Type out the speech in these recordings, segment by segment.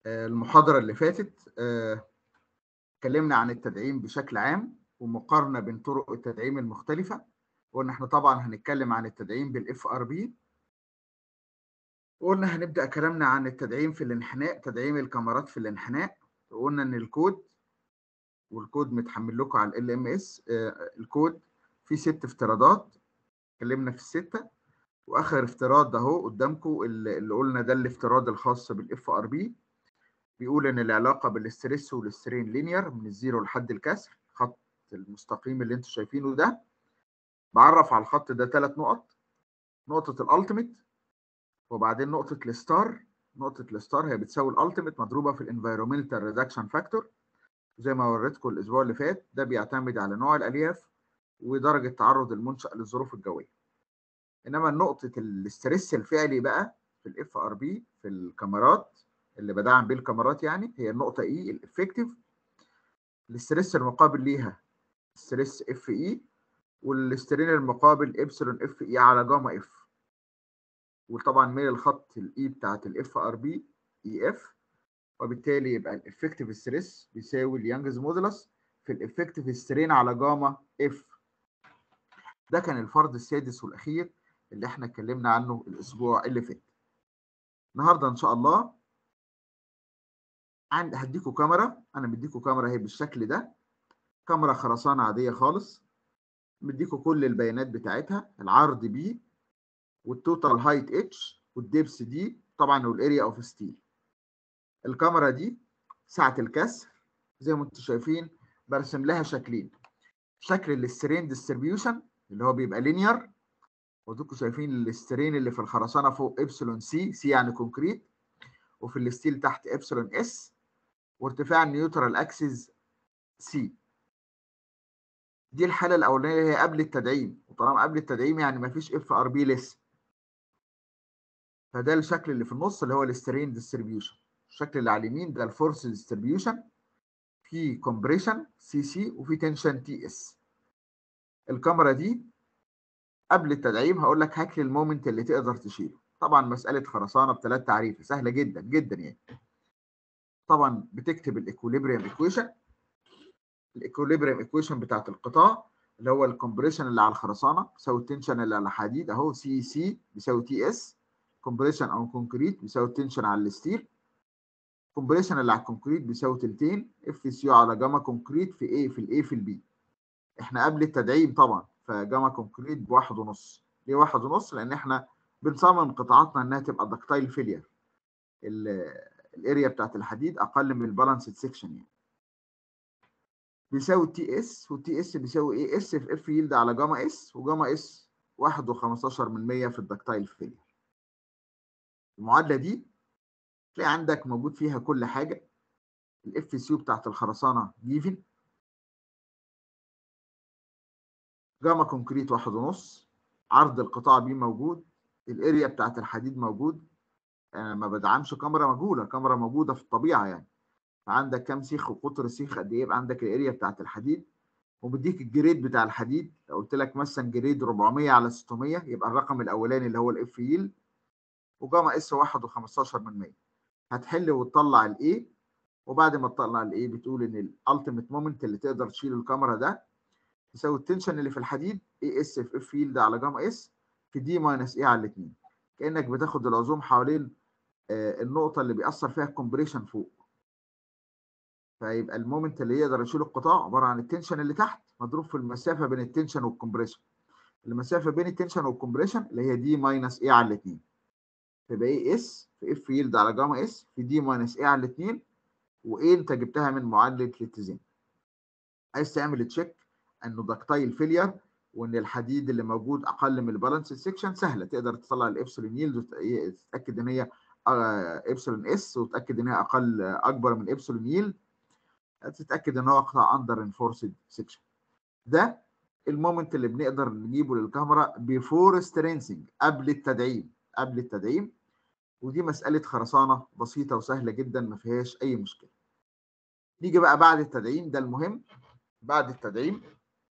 آه، المحاضرة اللي فاتت آه، اتكلمنا عن التدعيم بشكل عام ومقارنة بين طرق التدعيم المختلفة وقلنا احنا طبعا هنتكلم عن التدعيم بالاف ار بي وقلنا هنبدأ كلامنا عن التدعيم في الانحناء تدعيم الكاميرات في الانحناء وقلنا ان الكود والكود متحمل لكم على ال ام اس الكود فيه ست افتراضات اتكلمنا في الستة واخر افتراض اهو قدامكم اللي قلنا ده الافتراض الخاص بالاف ار بي بيقول ان العلاقه بالاستريس والسترين لينير من الزيرو لحد الكسر خط المستقيم اللي انتم شايفينه ده بعرف على الخط ده ثلاث نقط نقطه الالتيميت وبعدين نقطه الستار نقطه الستار هي بتساوي الالتيميت مضروبه في الانفيرومنتال ريدكشن فاكتور زي ما وريتكم الاسبوع اللي فات ده بيعتمد على نوع الالياف ودرجه تعرض المنشا للظروف الجويه انما نقطه الاستريس الفعلي بقى في الاف ار بي في الكاميرات اللي بدعم بيه الكاميرات يعني هي النقطه اي الافكتيف الاستريس المقابل ليها ستريس اف اي والاسترين المقابل ابسلون اف اي على جاما اف وطبعا ميل الخط الاي بتاعت الاف ار بي اي اف وبالتالي يبقى الافكتيف ستريس بيساوي اليانجز مودولس في الافكتيف سترين على جاما اف ده كان الفرض السادس والاخير اللي احنا اتكلمنا عنه الاسبوع اللي فات النهارده ان شاء الله عندي هديكوا كاميرا انا مديكوا كاميرا اهي بالشكل ده كاميرا خرسانه عاديه خالص مديكوا كل البيانات بتاعتها العرض بي والتوتال هايت اتش والدبس دي طبعا والاريا اوف ستيل الكاميرا دي ساعه الكسر زي ما انتم شايفين برسم لها شكلين شكل السترين ديستريبيوشن اللي هو بيبقى لينير ودوكوا شايفين السترين اللي في الخرسانه فوق ابسلون سي سي يعني كونكريت وفي الستيل تحت ابسلون اس وارتفاع النيوترال اكسس سي دي الحاله الاولانيه هي قبل التدعيم وطالما قبل التدعيم يعني ما فيش اف ار بي لسه فده الشكل اللي في النص اللي هو السترين ديستريبيوشن الشكل اللي على اليمين ده الفورس ديستريبيوشن في كومبريشن سي سي وفي تنشن تي اس الكاميرا دي قبل التدعيم هقول لك هات لي المومنت اللي تقدر تشيله طبعا مساله خرسانه بثلاث تعريف سهله جدا جدا يعني طبعا بتكتب الايكوليبريم ايكويشن الايكوليبريم ايكويشن بتاعت القطاع اللي هو الكومبريشن اللي على الخرسانه بيساوي التنشن اللي على الحديد اهو سي سي بيساوي تي اس كومبريشن او كونكريت بيساوي التنشن على الستيل كومبريشن اللي على الكونكريت بيساوي تلتين اف سي على جاما كونكريت في ايه في الايه في البي احنا قبل التدعيم طبعا فجاما كونكريت بواحد ونص ليه واحد ونص لان احنا بنصمم قطاعاتنا انها تبقى دكتايل فيلير الاريا بتاعت الحديد اقل من البالانسد سيكشن يعني بيساوي تي اس والتي اس بيساوي ايه اس في اف يلد على جاما اس وجاما اس 1.15 من 100 في الدكتايل فيلير المعادله دي تلاقي عندك موجود فيها كل حاجه الاف سي بتاعت الخرسانه جيفن جاما كونكريت واحد ونص عرض القطاع بي موجود الاريا بتاعت الحديد موجود انا ما بدعمش كاميرا مجهوله كاميرا موجوده في الطبيعه يعني عندك كام سيخ وقطر السيخ قد ايه يبقى عندك الاريا بتاعت الحديد ومديك الجريد بتاع الحديد لو قلت لك مثلا جريد 400 على 600 يبقى الرقم الاولاني اللي هو الاف يل وجاما اس 1.15 من 100 هتحل وتطلع الايه وبعد ما تطلع الايه بتقول ان الالتيميت مومنت اللي تقدر تشيل الكاميرا ده يساوي التنشن اللي في الحديد اي اس في اف يلد على جاما اس في دي ماينس اي على الاثنين كانك بتاخد العزوم حوالين آه النقطه اللي بيأثر فيها الكومبريشن فوق فيبقى المومنت اللي يقدر يشيل القطاع عباره عن التنشن اللي تحت مضروب في المسافه بين التنشن والكمبريشن المسافه بين التنشن والكمبريشن اللي هي دي ماينس اي على الاثنين فيبقى اي اس في اف يلد على جاما اس في دي ماينس اي على الاثنين وايه انت جبتها من معادله الاتزان عايز تعمل تشيك انه دكتايل فيلير وان الحديد اللي موجود اقل من البالانس سيكشن سهله تقدر تطلع الابسلون يلد وتتاكد ان هي ابسلون اس وتتاكد ان هي اقل اكبر من ابسلون يلد تتاكد ان هو قطاع اندر انفورسد سيكشن ده المومنت اللي بنقدر نجيبه للكاميرا بيفور سترينسنج قبل التدعيم قبل التدعيم ودي مساله خرسانه بسيطه وسهله جدا ما فيهاش اي مشكله نيجي بقى بعد التدعيم ده المهم بعد التدعيم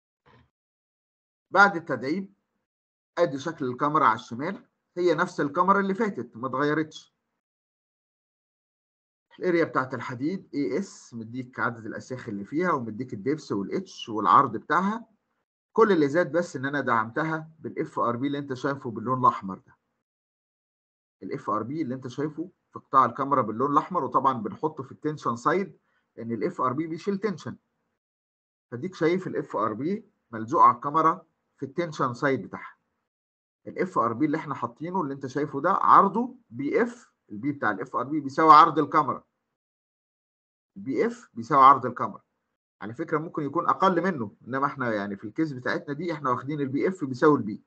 بعد التدعيم ادي شكل الكاميرا على الشمال هي نفس الكاميرا اللي فاتت ما اتغيرتش الاريا بتاعت الحديد اي اس مديك عدد الاسياخ اللي فيها ومديك الدبس والاتش والعرض بتاعها كل اللي زاد بس ان انا دعمتها بالاف ار بي اللي انت شايفه باللون الاحمر ده الاف ار بي اللي انت شايفه في قطاع الكاميرا باللون الاحمر وطبعا بنحطه في التنشن سايد لان الاف ار بي بيشيل تنشن فديك شايف الاف ار بي ملزوق على الكاميرا في التنشن سايد بتاعها الاف ار بي اللي احنا حاطينه اللي انت شايفه ده عرضه بي اف البي بتاع الاف ار بي بيساوي عرض الكاميرا البي اف بيساوي عرض الكاميرا على فكره ممكن يكون اقل منه انما احنا يعني في الكيس بتاعتنا دي احنا واخدين البي اف بيساوي البي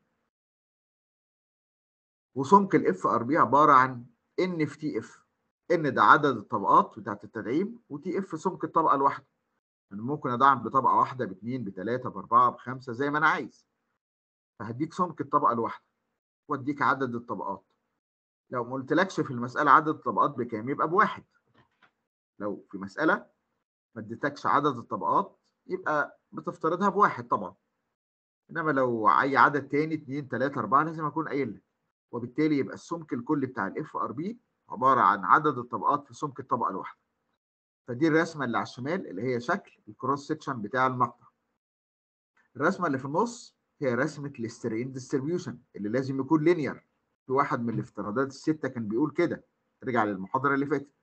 وسمك الاف ار بي عباره عن ان في تي اف ان ده عدد الطبقات بتاعت التدعيم وتي اف سمك الطبقه الواحده يعني ممكن ادعم بطبقه واحده باثنين بثلاثه باربعه بخمسه زي ما انا عايز فهديك سمك الطبقه الواحده واديك عدد الطبقات لو ما قلتلكش في المساله عدد الطبقات بكام يبقى بواحد لو في مساله ما اديتكش عدد الطبقات يبقى بتفترضها بواحد طبعا انما لو اي عدد تاني 2 3 4 لازم اكون قايل لك وبالتالي يبقى السمك الكلي بتاع الاف ار بي عباره عن عدد الطبقات في سمك الطبقه الواحده فدي الرسمه اللي على الشمال اللي هي شكل الكروس سكشن بتاع المقطع الرسمه اللي في النص هي رسمه الاسترين ديستريبيوشن اللي لازم يكون لينير في واحد من الافتراضات السته كان بيقول كده رجع للمحاضره اللي فاتت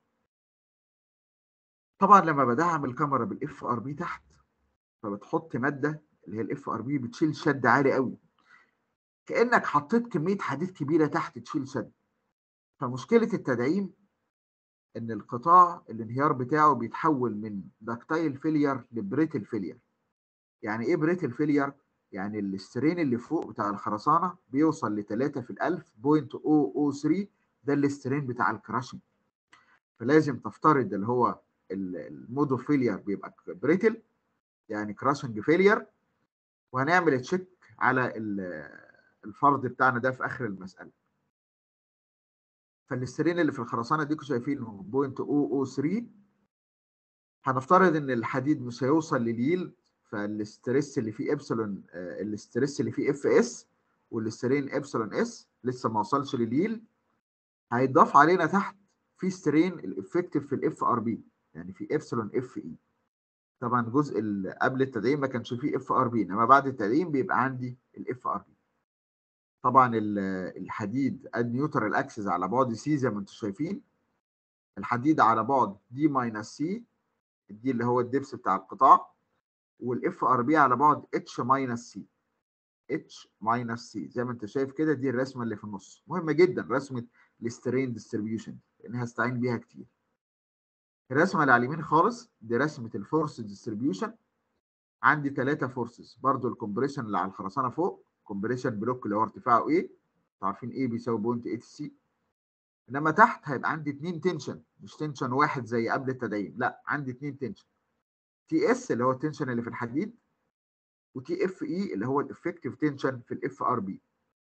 طبعا لما بدعم الكاميرا بالاف ار بي تحت فبتحط ماده اللي هي الاف ار بي بتشيل شد عالي قوي كانك حطيت كميه حديد كبيره تحت تشيل شد فمشكله التدعيم ان القطاع الانهيار بتاعه بيتحول من داكتايل فيلير لبريتل فيلير يعني ايه بريتل فيلير يعني الاسترين اللي فوق بتاع الخرسانه بيوصل ل 3 في الألف بوينت 003 ده الاسترين بتاع الكراشنج فلازم تفترض اللي هو المودو فيلير بيبقى بريتل يعني كراشنج فيلير وهنعمل تشيك على الفرض بتاعنا ده في اخر المساله فالاسترين اللي في الخرسانه ديكوا شايفينه بوينت 003 هنفترض ان الحديد مش هيوصل لليلد فالاستريس اللي فيه ابسلون الاستريس اللي فيه اف اس والاسترين ابسلون اس لسه ما وصلش لليلد هيتضاف علينا تحت في سترين الافكتيف في الاف ار بي يعني في ابسلون اف اي طبعا الجزء اللي قبل التدعيم ما كانش فيه اف ار بي انما بعد التدعيم بيبقى عندي الاف ار بي طبعا الحديد النيوترال اكسس على بعد سي زي ما انتم شايفين الحديد على بعد دي ماينس سي دي اللي هو الدبس بتاع القطاع والاف ار بي على بعد اتش ماينس سي اتش ماينس سي زي ما انت شايف كده دي الرسمه اللي في النص مهمه جدا رسمه السترين ديستريبيوشن لان هستعين بيها كتير الرسمه اللي على اليمين خالص دي رسمه الفورس ديستريبيوشن عندي ثلاثه فورسز برضو الكومبريشن اللي على الخرسانه فوق كومبريشن بلوك اللي هو ارتفاعه ايه عارفين ايه بيساوي بوينت 8 سي انما تحت هيبقى عندي اثنين تنشن مش تنشن واحد زي قبل التدعيم لا عندي اثنين تنشن تي اس اللي هو التنشن اللي في الحديد وتي اف اي اللي هو الافكتيف تنشن في الاف ار بي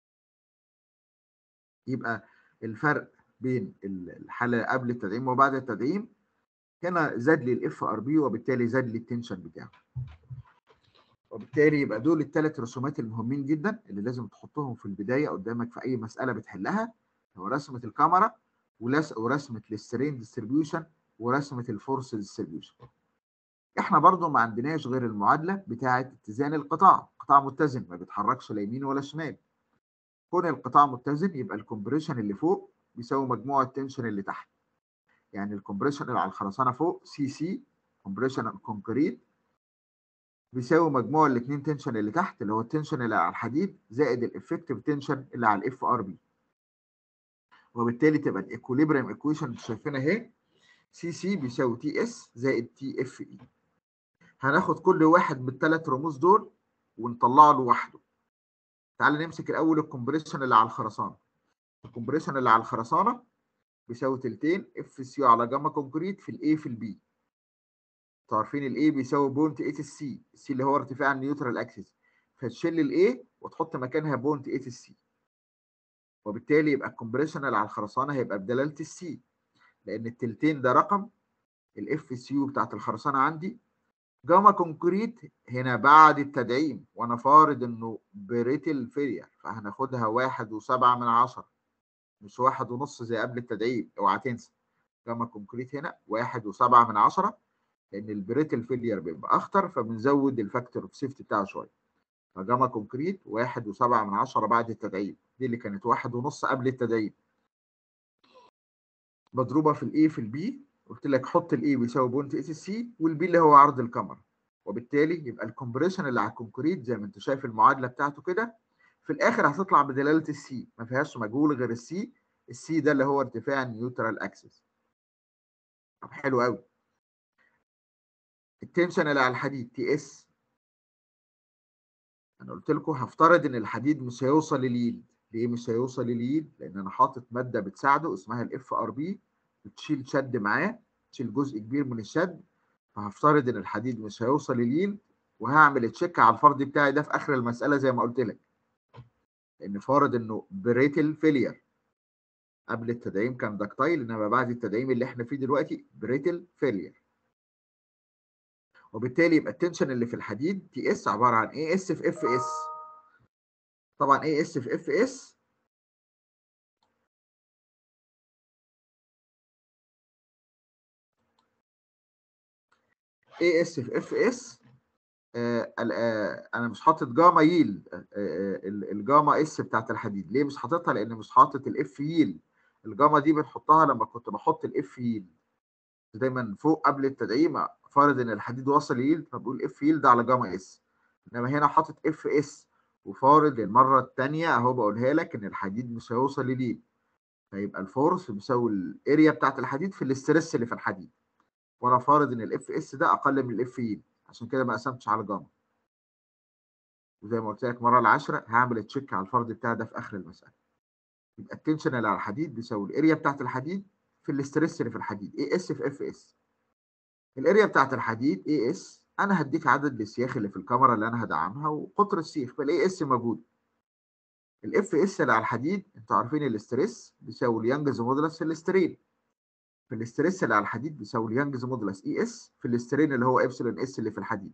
يبقى الفرق بين الحاله قبل التدعيم وبعد التدعيم هنا زاد لي الاف ار بي وبالتالي زاد لي التنشن بتاعه وبالتالي يبقى دول الثلاث رسومات المهمين جدا اللي لازم تحطهم في البدايه قدامك في اي مساله بتحلها هو رسمه الكاميرا ورسمه السترين ديستريبيوشن ورسمه الفورس ديستريبيوشن احنا برضو ما عندناش غير المعادله بتاعه اتزان القطاع قطاع متزن ما بيتحركش لا يمين ولا شمال كون القطاع متزن يبقى الكومبريشن اللي فوق بيساوي مجموع التنشن اللي تحت يعني الكومبريشن اللي على الخرسانه فوق سي سي كومبريشن كونكريت بيساوي مجموع الاثنين تنشن اللي تحت اللي هو التنشن اللي على الحديد زائد الافكتيف تنشن اللي على الاف ار بي وبالتالي تبقى الايكوليبريم ايكويشن اللي شايفينها اهي سي سي بيساوي تي اس زائد تي اف اي هناخد كل واحد من الثلاث رموز دول ونطلعه لوحده تعال نمسك الاول الكومبريشن اللي على الخرسانه الكومبريشن اللي على الخرسانه بيساوي تلتين اف سي على جاما كونكريت في الاي في البي عارفين الاي بيساوي بونت 8 السي السي اللي هو ارتفاع النيوترال اكسس فتشيل الاي وتحط مكانها بونت 8 السي وبالتالي يبقى الكومبريشن اللي على الخرسانه هيبقى بدلاله السي لان التلتين ده رقم الاف سي يو بتاعت الخرسانه عندي جاما كونكريت هنا بعد التدعيم وانا فارض انه بريتل فيلير فهناخدها واحد وسبعة من عشرة مش واحد ونص زي قبل التدعيم اوعى تنسى جاما كونكريت هنا واحد وسبعة من عشرة لان البريتل فيلير بيبقى اخطر فبنزود الفاكتور اوف سيفتي بتاعه شويه فجاما كونكريت واحد وسبعة من عشرة بعد التدعيم دي اللي كانت واحد ونص قبل التدعيم مضروبه في الاي في البي قلت لك حط الاي بيساوي بوينت اس سي والبي اللي هو عرض الكاميرا وبالتالي يبقى الكومبريشن اللي على الكونكريت زي ما انت شايف المعادله بتاعته كده في الاخر هتطلع بدلاله السي ما فيهاش مجهول غير السي السي ده اللي هو ارتفاع النيوترال اكسس طب حلو قوي التنشن اللي على الحديد تي اس انا قلت لكم هفترض ان الحديد مش هيوصل لليد ليه مش هيوصل لليد لان انا حاطط ماده بتساعده اسمها الاف ار بي بتشيل شد معاه تشيل جزء كبير من الشد فهفترض ان الحديد مش هيوصل لليد وهعمل تشيك على الفرض بتاعي ده في اخر المساله زي ما قلت لك لان فارض انه بريتل فيلير قبل التدعيم كان داكتايل انما بعد التدعيم اللي احنا فيه دلوقتي بريتل فيلير وبالتالي يبقى التنشن اللي في الحديد تي اس عباره عن اي اس في اف اس طبعا اي اس في اف اس اي اس في اف اس انا مش حاطط جاما ييل الجاما اس بتاعت الحديد ليه مش حاططها لان مش حاطط الاف ييل الجاما دي بنحطها لما كنت بحط الاف ييل دايما فوق قبل التدعيم فارض ان الحديد وصل ييل فبقول اف ييل ده على جاما اس انما هنا حاطط اف اس وفارض المره الثانيه اهو بقولها لك ان الحديد مش هيوصل لليل فيبقى الفورس بيساوي الاريا بتاعت الحديد في الاسترس اللي في الحديد وانا فارض ان الاف اس ده اقل من الاف ييل عشان كده ما قسمتش على جاما وزي ما قلت لك المره العاشره هعمل تشيك على الفرض بتاعي ده في اخر المساله يبقى التنشن اللي على الحديد بيساوي الاريا بتاعت الحديد في الاسترس اللي في الحديد اي اس في اف اس الاريا بتاعت الحديد اي اس انا هديك عدد السياخ اللي في الكاميرا اللي انا هدعمها وقطر السيخ فالاي اس موجود الاف اس اللي على الحديد انتوا عارفين الاسترس بيساوي اليانجز مودولس في الاسترين في الاسترس اللي على الحديد بيساوي اليانجز مودولس اي اس في الاسترين اللي هو ابسلون اس اللي في الحديد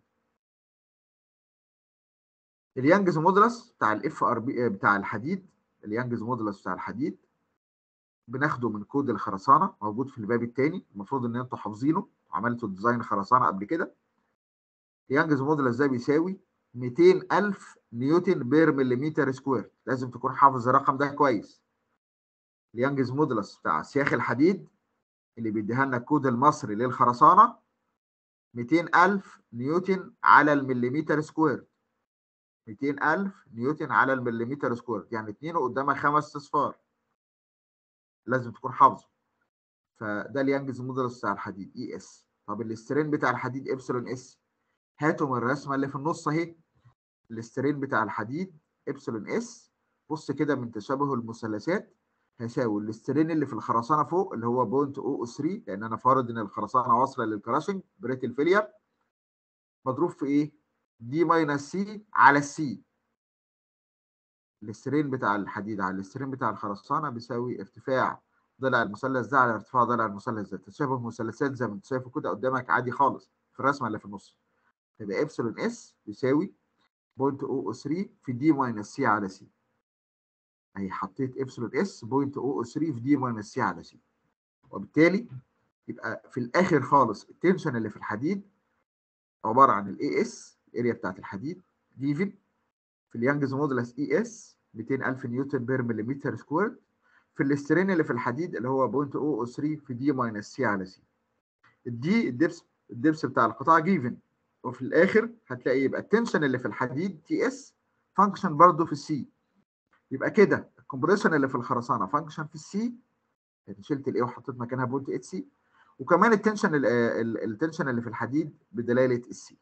اليانجز مودولس بتاع الاف ار بي بتاع الحديد اليانجز مودولس بتاع الحديد بناخده من كود الخرسانه موجود في الباب الثاني المفروض ان انتوا حافظينه عملتوا ديزاين خرسانه قبل كده يانجز مودولس ده بيساوي 200000 نيوتن بير مليمتر سكوير لازم تكون حافظ الرقم ده كويس اليانجز مودولس بتاع سياخ الحديد اللي بيديها لنا الكود المصري للخرسانه 200000 نيوتن على المليمتر سكوير 200000 نيوتن على المليمتر سكوير يعني 2 قدامها خمس اصفار لازم تكون حافظه فده اليانجز مودولس بتاع الحديد اي اس طب الاسترين بتاع الحديد ابسلون اس هاتوا من الرسمه اللي في النص اهي الاسترين بتاع الحديد ابسلون اس بص كده من تشابه المثلثات هيساوي الاسترين اللي في الخرسانه فوق اللي هو بوينت او 3 لان انا فارض ان الخرسانه واصله للكراشنج بريتل فيلير مضروب في ايه؟ دي ماينس سي على السي الاسترين بتاع الحديد على الاسترين بتاع الخرسانه بيساوي ارتفاع ضلع المثلث ده على ارتفاع ضلع المثلث ده تشابه مثلثات زي ما انت شايفه كده قدامك عادي خالص في الرسمه اللي في النص يبقى ابسلون اس بيساوي 0.003 في دي ماينس سي على سي اهي حطيت ابسلون اس 0.003 في دي ماينس سي على سي وبالتالي يبقى في الاخر خالص التنشن اللي في الحديد عباره عن الاي اس الاريا بتاعت الحديد جيفن في اليانجز مودولس اي اس 200000 نيوتن بير مليمتر سكوير في الاسترين اللي في الحديد اللي هو 0.003 في دي ماينس سي على سي الدي الدبس الدبس بتاع القطاع جيفن وفي الاخر هتلاقي يبقى التنشن اللي في الحديد تي اس فانكشن برضه في السي يبقى كده الكمبريشن اللي في الخرسانه فانكشن في السي يعني شلت الاي وحطيت مكانها بوينت اتش سي وكمان التنشن التنشن اللي في الحديد بدلاله السي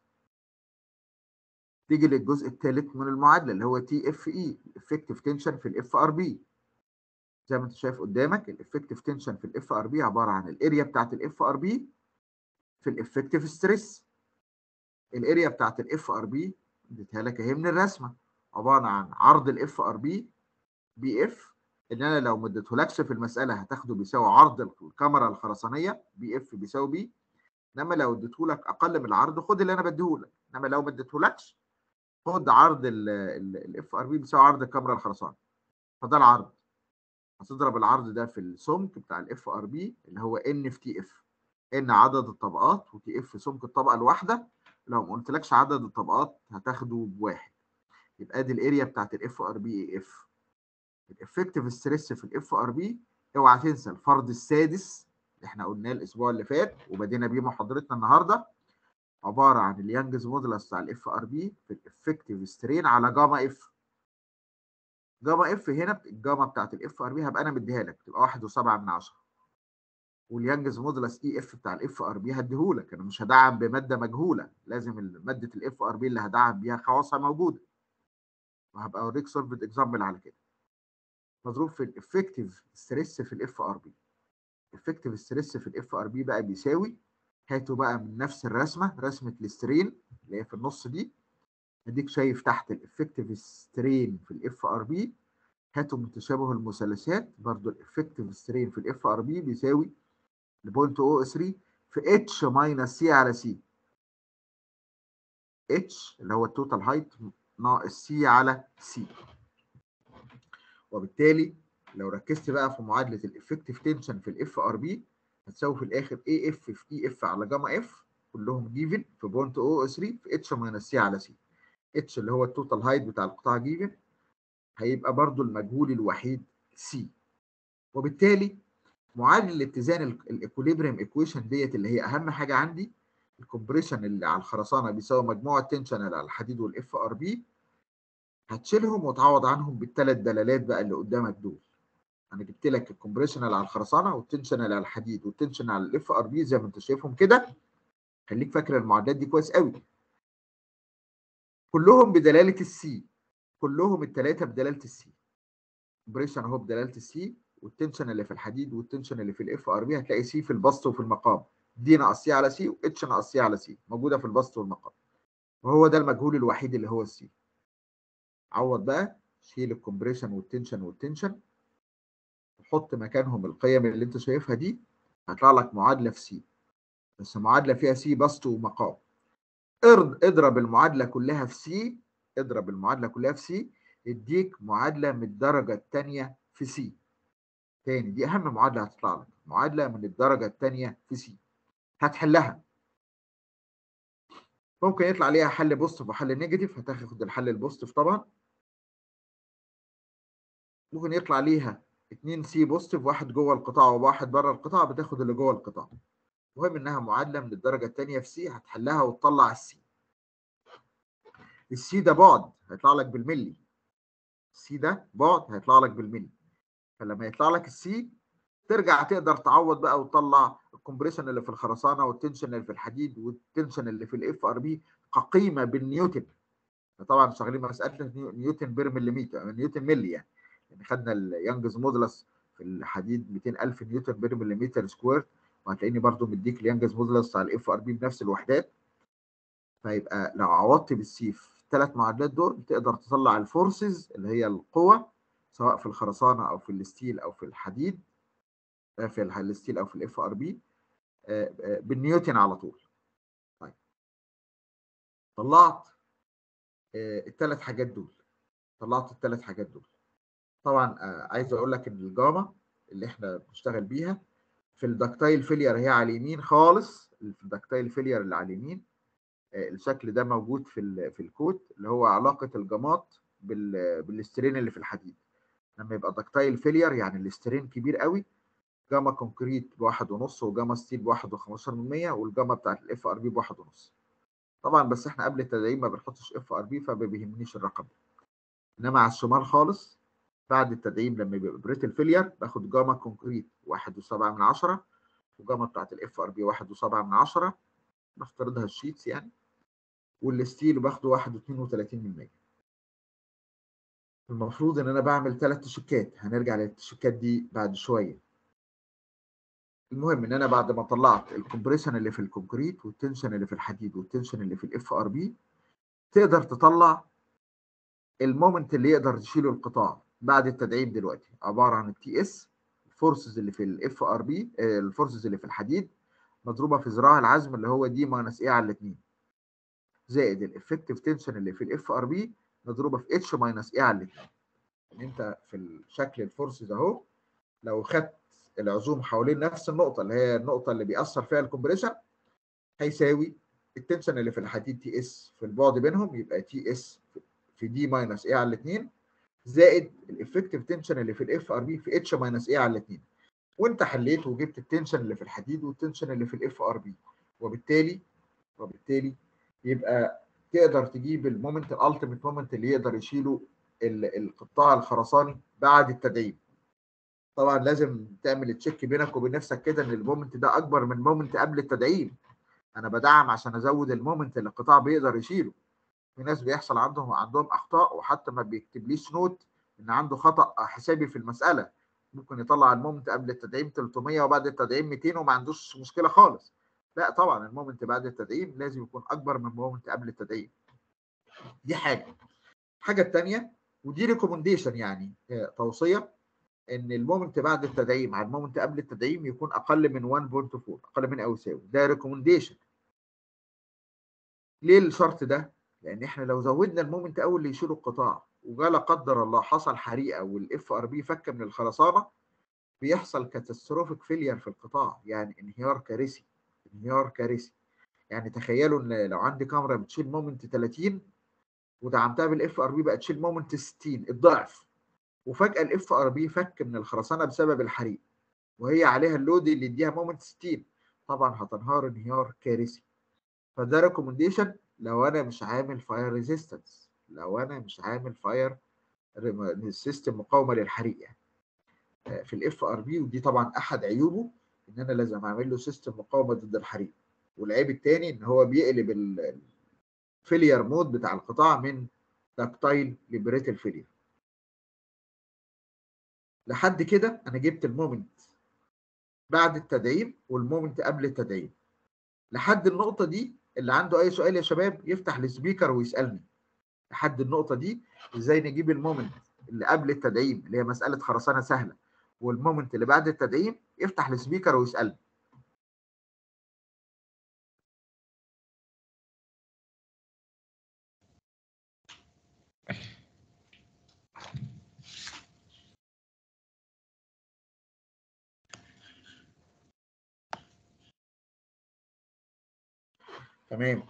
تيجي للجزء الثالث من المعادله اللي هو تي اف اي الافكتيف تنشن في الاف ار بي زي ما انت شايف قدامك الافكتيف تنشن في الاف ار بي عباره عن الاريا بتاعت الاف ار بي في الافكتيف ستريس الاريا بتاعت الاف ار بي اديتها لك اهي من الرسمه عباره عن عرض الاف ار بي بي اف ان انا لو ما اديتهولكش في المساله هتاخده بيساوي عرض الكاميرا الخرسانيه بي اف بيساوي بي انما لو اديتهولك اقل من العرض خد اللي انا بديهولك انما لو ما اديتهولكش خد عرض الاف ار بي بيساوي عرض الكاميرا الخرسانه فده العرض هتضرب العرض ده في السمك بتاع الاف ار بي اللي هو ان في تي اف ان عدد الطبقات وتي اف سمك الطبقه الواحده لو ما قلتلكش عدد الطبقات هتاخده بواحد يبقى دي الاريا بتاعت الاف ار بي اي اف الافكتيف ستريس في الاف ار بي اوعى تنسى الفرض السادس اللي احنا قلناه الاسبوع اللي فات وبدينا بيه محاضرتنا النهارده عباره عن اليانجز مودولس بتاع الاف ار بي في الافكتيف سترين على جاما اف جاما اف هنا الجاما بتاعت الاف ار بي هبقى انا مديها لك تبقى 1.7 من 10 واليانجز مودولس اي اف بتاع الاف ار بي هديهولك انا مش هدعم بماده مجهوله لازم ماده الاف ار بي اللي هدعم بيها خواصها موجوده وهبقى اوريك سولفد اكزامبل على كده مضروب في الافكتيف ستريس في الاف ار بي الافكتيف ستريس في الاف ار بي بقى بيساوي هاتوا بقى من نفس الرسمه رسمه السترين اللي هي في النص دي اديك شايف تحت الافكتيف سترين في الاف ار بي هاتوا من تشابه المثلثات برضو الافكتيف سترين في الاف ار بي بيساوي 0.03 في اتش ماينس سي على سي اتش اللي هو التوتال هايت ناقص سي على سي وبالتالي لو ركزت بقى في معادله الافكتيف تنشن في الاف ار بي هتساوي في الاخر اي اف في اي اف على جاما اف كلهم جيفن في بونت او 3 في اتش ماينس سي على سي اتش اللي هو التوتال هايت بتاع القطاع جيفن هيبقى برضو المجهول الوحيد سي وبالتالي معادله اتزان الايكوليبريم ايكويشن ديت اللي هي اهم حاجه عندي الكومبريشن اللي على الخرسانه بيساوي مجموع التنشن اللي على الحديد والاف ار بي هتشيلهم وتعوض عنهم بالثلاث دلالات بقى اللي قدامك دول انا جبت لك الكومبريشن اللي على الخرسانه والتنشن اللي على الحديد والتنشن على الاف ار بي زي ما انت شايفهم كده خليك فاكر المعادلات دي كويس قوي كلهم بدلاله السي كلهم الثلاثه بدلاله السي كومبريشن اهو بدلاله السي والتنشن اللي في الحديد والتنشن اللي في الاف ار بي هتلاقي سي في البسط وفي المقام دي ناقص سي على سي واتش ناقص سي على سي موجوده في البسط والمقام وهو ده المجهول الوحيد اللي هو السي عوض بقى شيل الكومبريشن والتنشن والتنشن وحط مكانهم القيم اللي انت شايفها دي هيطلع لك معادله في سي بس معادله فيها سي بسط ومقام اضرب المعادله كلها في سي اضرب المعادله كلها في سي يديك معادله من الدرجه الثانيه في سي تاني دي اهم معادله هتطلع لك معادله من الدرجه الثانيه في سي هتحلها ممكن يطلع عليها حل بوزيتيف وحل نيجاتيف هتاخد الحل البوزيتيف طبعا ممكن يطلع ليها 2 سي بوزيتيف واحد جوه القطاع وواحد بره القطاع بتاخد اللي جوه القطاع المهم انها معادله من الدرجه الثانيه في سي هتحلها وتطلع السي السي ده بعد هيطلع لك بالملي السي ده بعد هيطلع لك بالملي فلما يطلع لك السي ترجع تقدر تعوض بقى وتطلع الكومبريشن اللي في الخرسانه والتنشن اللي في الحديد والتنشن اللي في الاف ار بي كقيمه بالنيوتن طبعا شغالين مساله نيوتن بير مليمتر نيوتن ملي يعني يعني خدنا اليانجز مودولس في الحديد 200000 نيوتن بير مليمتر سكوير وهتلاقيني برضو مديك اليانجز مودولس بتاع الاف ار بي بنفس الوحدات فيبقى لو عوضت بالسي في الثلاث معادلات دول تقدر تطلع الفورسز اللي هي القوى سواء في الخرسانه او في الستيل او في الحديد في الستيل او في الاف ار بي بالنيوتن على طول طيب طلعت الثلاث حاجات دول طلعت الثلاث حاجات دول طبعا عايز اقول لك ان الجاما اللي احنا بنشتغل بيها في الدكتايل فيلير هي على اليمين خالص في الدكتايل فيلير اللي على اليمين الشكل ده موجود في في الكود اللي هو علاقه الجامات بالاسترين اللي في الحديد لما يبقى دكتايل فيلير يعني الاسترين كبير قوي جاما كونكريت بواحد ونص وجاما ستيل بواحد وخمستاشر من مية والجاما بتاعت الاف ار بي بواحد ونص طبعا بس احنا قبل التدعيم ما بنحطش اف ار بي فما بيهمنيش الرقم ده انما على الشمال خالص بعد التدعيم لما يبقى بريتل فيلير باخد جاما كونكريت واحد وسبعة من عشرة وجاما بتاعت الاف ار بي واحد وسبعة من عشرة بفترضها الشيتس يعني والستيل باخده واحد واتنين وتلاتين من مية المفروض ان انا بعمل ثلاث تشيكات هنرجع للتشيكات دي بعد شويه المهم ان انا بعد ما طلعت الكومبريشن اللي في الكونكريت والتنشن اللي في الحديد والتنشن اللي في الاف ار بي تقدر تطلع المومنت اللي يقدر يشيله القطاع بعد التدعيم دلوقتي عباره عن التي اس الفورسز اللي في الاف ار بي الفورسز اللي في الحديد مضروبه في ذراع العزم اللي هو دي ماينس ايه على الاثنين زائد الافكتيف تنشن اللي في الاف ار بي مضروبه في اتش ماينس ايه على الاثنين يعني انت في الشكل الفورسز اهو لو خدت العزوم حوالين نفس النقطه اللي هي النقطه اللي بيأثر فيها الكومبريشن هيساوي التنشن اللي في الحديد تي اس في البعد بينهم يبقى تي اس في دي ماينس اي على الاثنين زائد الافكتيف تنشن اللي في الاف ار بي في اتش ماينس اي على الاثنين وانت حليت وجبت التنشن اللي في الحديد والتنشن اللي في الاف ار بي وبالتالي وبالتالي يبقى تقدر تجيب المومنت الالتيميت مومنت اللي يقدر يشيله القطاع الخرساني بعد التدعيم طبعا لازم تعمل تشيك بينك وبين نفسك كده ان المومنت ده اكبر من مومنت قبل التدعيم انا بدعم عشان ازود المومنت اللي القطاع بيقدر يشيله في ناس بيحصل عندهم عندهم اخطاء وحتى ما بيكتبليش نوت ان عنده خطا حسابي في المساله ممكن يطلع المومنت قبل التدعيم 300 وبعد التدعيم 200 وما عندوش مشكله خالص لا طبعا المومنت بعد التدعيم لازم يكون اكبر من المومنت قبل التدعيم دي حاجه الحاجه الثانيه ودي ريكومنديشن يعني توصيه ان المومنت بعد التدعيم على المومنت قبل التدعيم يكون اقل من 1.4 اقل من او يساوي ده ريكومنديشن ليه الشرط ده لان احنا لو زودنا المومنت اول اللي يشيل القطاع وجا لا قدر الله حصل حريقه والاف ار بي فك من الخرسانه بيحصل كاتاستروفيك فيلير في القطاع يعني انهيار كارثي انهيار كارثي يعني تخيلوا ان لو عندي كاميرا بتشيل مومنت 30 ودعمتها بالاف ار بي بقت تشيل مومنت 60 الضعف وفجاه الاف ار بي فك من الخرسانه بسبب الحريق وهي عليها اللود اللي يديها مومنت 60 طبعا هتنهار انهيار كارثي فده ريكومنديشن لو انا مش عامل فاير ريزيستنس لو انا مش عامل فاير سيستم مقاومه للحريق يعني في الاف ار بي ودي طبعا احد عيوبه ان انا لازم اعمل له سيستم مقاومه ضد الحريق والعيب الثاني ان هو بيقلب الفيلير مود بتاع القطاع من داكتايل لبريتل فيلير لحد كده انا جبت المومنت بعد التدعيم والمومنت قبل التدعيم لحد النقطه دي اللي عنده اي سؤال يا شباب يفتح السبيكر ويسالني لحد النقطه دي ازاي نجيب المومنت اللي قبل التدعيم اللي هي مساله خرسانه سهله والمومنت اللي بعد التدعيم يفتح السبيكر ويسالني تمام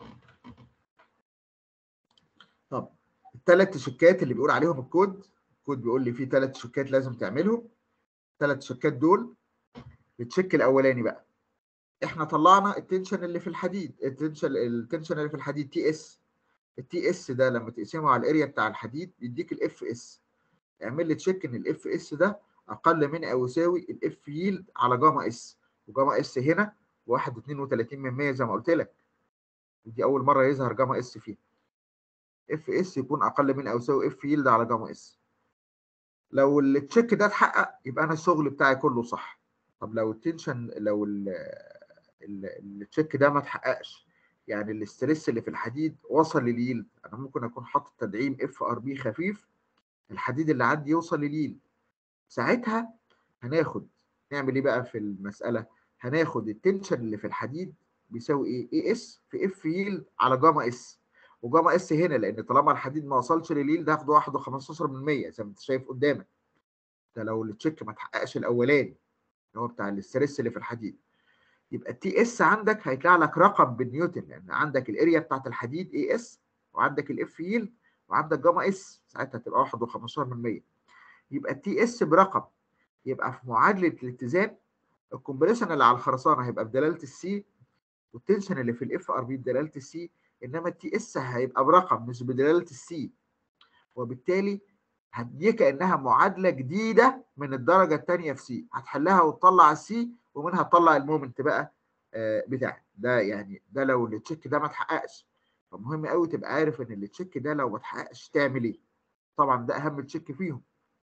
طب الثلاث تشيكات اللي بيقول عليهم الكود الكود بيقول لي في ثلاث تشيكات لازم تعملهم الثلاث تشيكات دول التشيك الاولاني بقى احنا طلعنا التنشن اللي في الحديد التنشن التنشن اللي في الحديد تي اس التي اس ده لما تقسمه على الاريا بتاع الحديد يديك الاف اس اعمل لي تشيك ان الاف اس ده اقل من او يساوي الاف ييلد على جاما اس وجاما اس هنا 1.32 من 100 زي ما قلت لك ودي اول مره يظهر جاما اس فيها اف اس يكون اقل من او يساوي اف يلد على جاما اس لو التشيك ده اتحقق يبقى انا الشغل بتاعي كله صح طب لو التنشن لو التشيك ده ما اتحققش يعني الاستريس اللي في الحديد وصل لليلد انا ممكن اكون حاطط تدعيم اف ار بي خفيف الحديد اللي عندي يوصل لليلد ساعتها هناخد نعمل ايه بقى في المساله هناخد التنشن اللي في الحديد بيساوي ايه؟ اي اس في اف ييلد على جاما اس وجاما اس هنا لان طالما الحديد ما وصلش لليلد هاخده 1.15 من 100 زي ما انت شايف قدامك ده لو التشيك ما اتحققش الاولاني اللي هو بتاع الاستريس اللي في الحديد يبقى التي اس عندك هيطلع لك رقم بالنيوتن لان عندك الاريا بتاعت الحديد اي اس وعندك الاف ييلد وعندك جاما اس ساعتها تبقى 1.15 من 100 يبقى التي اس برقم يبقى في معادله الاتزان الكومبريشن اللي على الخرسانه هيبقى بدلاله السي والتنشن اللي في الاف ار بي بدلاله السي انما التي اس هيبقى برقم مش بدلاله السي وبالتالي هديك كانها معادله جديده من الدرجه الثانيه في سي هتحلها وتطلع السي ومنها تطلع المومنت بقى آه بتاعك ده يعني ده لو التشيك ده ما اتحققش فمهم قوي تبقى عارف ان التشيك ده لو ما اتحققش تعمل ايه طبعا ده اهم تشيك فيهم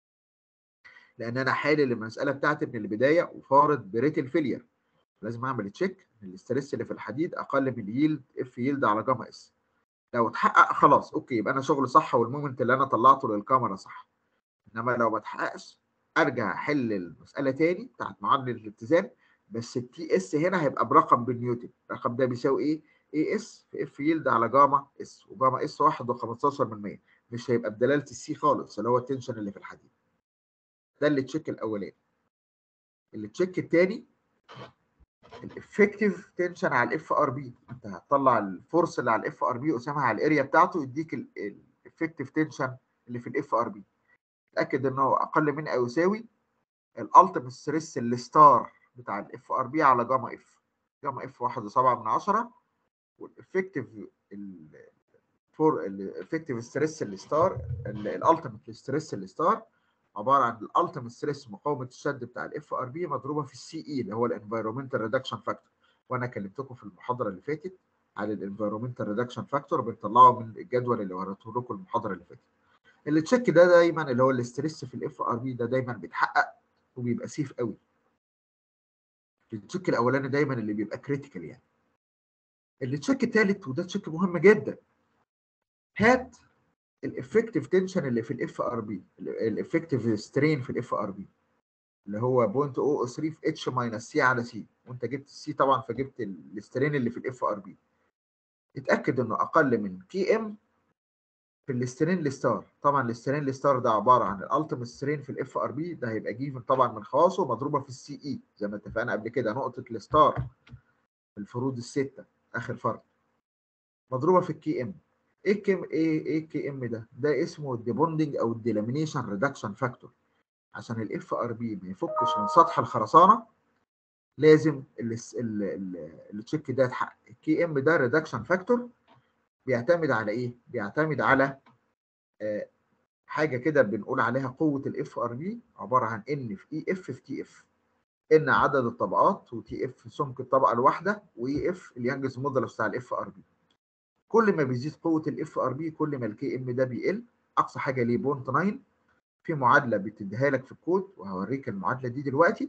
لان انا حالل المساله بتاعتي من البدايه وفارض بريت الفيلير لازم اعمل تشيك ان الاستريس اللي في الحديد اقل من اليلد اف يلد على جاما اس لو اتحقق خلاص اوكي يبقى انا شغل صح والمومنت اللي انا طلعته للكاميرا صح انما لو ما اتحققش ارجع احل المساله تاني بتاعت معادله الاتزان بس التي اس هنا هيبقى برقم بالنيوتن الرقم ده بيساوي ايه اي اس في اف يلد على جاما اس وجاما اس 1.15 من 100 مش هيبقى بدلاله السي خالص اللي هو التنشن اللي في الحديد ده اللي تشيك الاولاني التشيك الثاني الافكتيف تنشن على الاف ار بي انت هتطلع الفورس اللي على الاف ار بي قسمها على الاريا بتاعته يديك الافكتيف تنشن اللي في الاف ار بي اتاكد ان هو اقل من او يساوي الالتيميت ستريس الستار بتاع الاف ار بي على جاما اف جاما اف 1.7 من 10 والافكتيف فور الافكتيف ستريس الستار الالتيميت ستريس الستار عباره عن الالتيميت ستريس مقاومه الشد بتاع الاف ار بي مضروبه في السي اي اللي هو الانفيرومنتال ريدكشن فاكتور وانا كلمتكم في المحاضره اللي فاتت على الانفيرومنتال ريدكشن فاكتور بنطلعه من الجدول اللي وريته لكم المحاضره اللي فاتت التشيك ده دايما اللي هو الاستريس في الاف ار بي ده دايما بيتحقق وبيبقى سيف قوي التشيك الاولاني دايما اللي بيبقى كريتيكال يعني التشيك الثالث وده تشيك مهم جدا هات الافكتيف تنشن اللي في الاف ار بي الافكتيف سترين في الاف ار بي اللي هو 0.003 في اتش ماينس سي على سي وانت جبت السي طبعا فجبت السترين اللي في الاف ار بي اتاكد انه اقل من كي ام في الاسترين الستار طبعا الاسترين الستار ده عباره عن الالتيميت سترين في الاف ار بي ده هيبقى جيفن طبعا من خواصه مضروبه في السي اي زي ما اتفقنا قبل كده نقطه الستار الفروض السته اخر فرد مضروبه في الكي ام ايه الكيم ايه ايه الكي ام ده ده اسمه الديبوندنج او الديلامينيشن ريدكشن فاكتور عشان الاف ار بي ما يفكش من سطح الخرسانه لازم التشيك ده يتحقق الكي ام ده ريدكشن فاكتور بيعتمد على ايه بيعتمد على آه حاجه كده بنقول عليها قوه الاف ار بي عباره عن ان في اي اف في تي اف ان عدد الطبقات وتي اف سمك الطبقه الواحده واي اف اليانجز مودولس بتاع الاف ار بي كل ما بيزيد قوه الاف ار بي كل ما الكي ام ده بيقل اقصى حاجه ليه بونت 9 في معادله بتديها لك في الكود وهوريك المعادله دي دلوقتي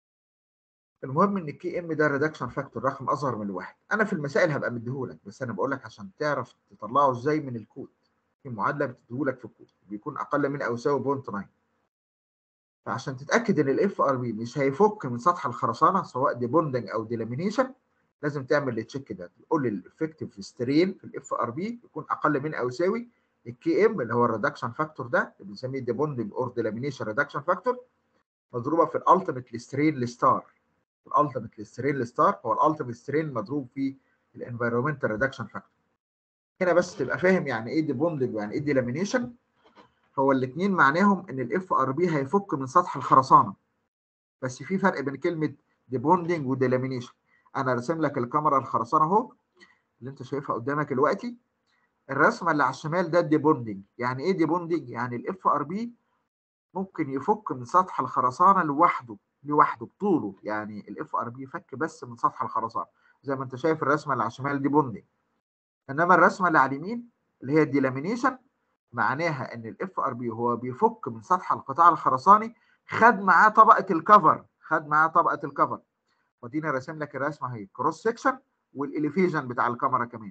المهم ان الكي ام ده ريدكشن فاكتور رقم اصغر من الواحد انا في المسائل هبقى مديهولك بس انا بقول لك عشان تعرف تطلعه ازاي من الكود في معادله بتديهولك في الكود بيكون اقل من او يساوي بونت 9 فعشان تتاكد ان الاف ار بي مش هيفك من سطح الخرسانه سواء ديبوندنج او ديلامينيشن لازم تعمل التشيك ده تقول لي الافكتيف سترين في الاف ار بي يكون اقل من او يساوي الكي ام اللي هو الريدكشن فاكتور ده اللي بنسميه ديبوندنج اور ديلامينيشن ريدكشن فاكتور مضروبه في الالتيميت سترين ستار الالتيميت سترين ستار هو الالتيميت سترين مضروب في الانفيرومنتال ريدكشن فاكتور هنا بس تبقى فاهم يعني ايه ديبوندنج ويعني ايه ديلامينيشن هو الاثنين معناهم ان الاف ار بي هيفك من سطح الخرسانه بس في فرق بين كلمه ديبوندنج وديلامينيشن انا راسم لك الكاميرا الخرسانه اهو اللي انت شايفها قدامك دلوقتي الرسمه اللي على الشمال ده الديبوندنج يعني ايه ديبوندنج يعني الاف ار بي ممكن يفك من سطح الخرسانه لوحده لوحده بطوله يعني الاف ار بي فك بس من سطح الخرسانه زي ما انت شايف الرسمه اللي على الشمال دي بوندنج انما الرسمه اللي على اليمين اللي هي الديلامينيشن معناها ان الاف ار بي هو بيفك من سطح القطاع الخرساني خد معاه طبقه الكفر خد معاه طبقه الكفر ودينا راسم لك الرسمه اهي كروس سكشن والاليفيجن بتاع الكاميرا كمان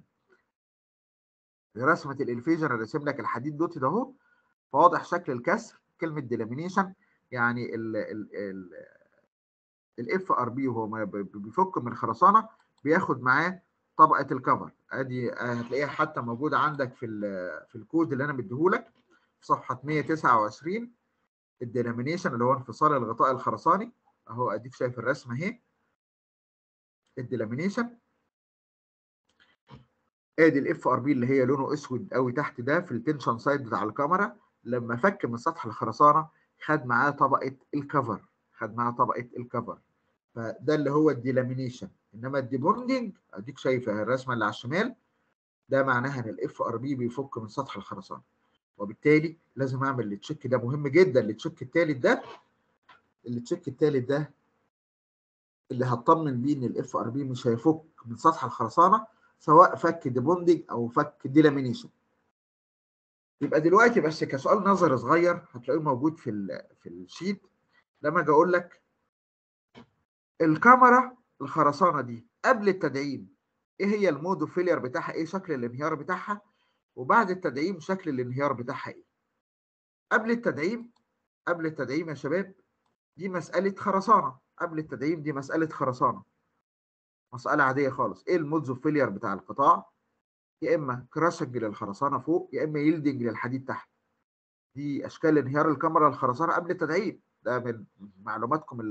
رسمه الاليفيجن راسم لك الحديد دوت ده اهو فواضح شكل الكسر كلمه ديلامينيشن يعني ال ال ال الاف ار بي وهو بيفك من الخرسانه بياخد معاه طبقه الكفر ادي هتلاقيها حتى موجوده عندك في في الكود اللي انا مديهولك في صفحه 129 الدينامينيشن اللي هو انفصال الغطاء الخرساني اهو اديك شايف الرسمه اهي الديلامينيشن ادي الاف ار بي اللي هي لونه اسود قوي تحت ده في التنشن سايد بتاع الكاميرا لما فك من سطح الخرسانه خد معاه طبقه الكفر خد معاه طبقه الكفر فده اللي هو الديلامينيشن انما الديبوندنج اديك شايف الرسمه اللي على الشمال ده معناها ان الاف ار بي بيفك من سطح الخرسانه وبالتالي لازم اعمل التشيك ده مهم جدا التشيك الثالث ده التشيك الثالث ده اللي هطمن بيه ان الاف ار بي مش هيفك من سطح الخرسانه سواء فك ديبوندنج او فك ديلامينيشن يبقى دلوقتي بس كسؤال نظري صغير هتلاقيه موجود في في الشيت لما اجي اقول لك الكاميرا الخرسانه دي قبل التدعيم ايه هي المود اوف فيلير بتاعها ايه شكل الانهيار بتاعها وبعد التدعيم شكل الانهيار بتاعها ايه قبل التدعيم قبل التدعيم يا شباب دي مساله خرسانه قبل التدعيم دي مساله خرسانه مساله عاديه خالص ايه المودز اوف فيلير بتاع القطاع يا اما كراشنج للخرسانه فوق يا اما يلدنج للحديد تحت دي اشكال انهيار الكاميرا الخرسانه قبل التدعيم ده من معلوماتكم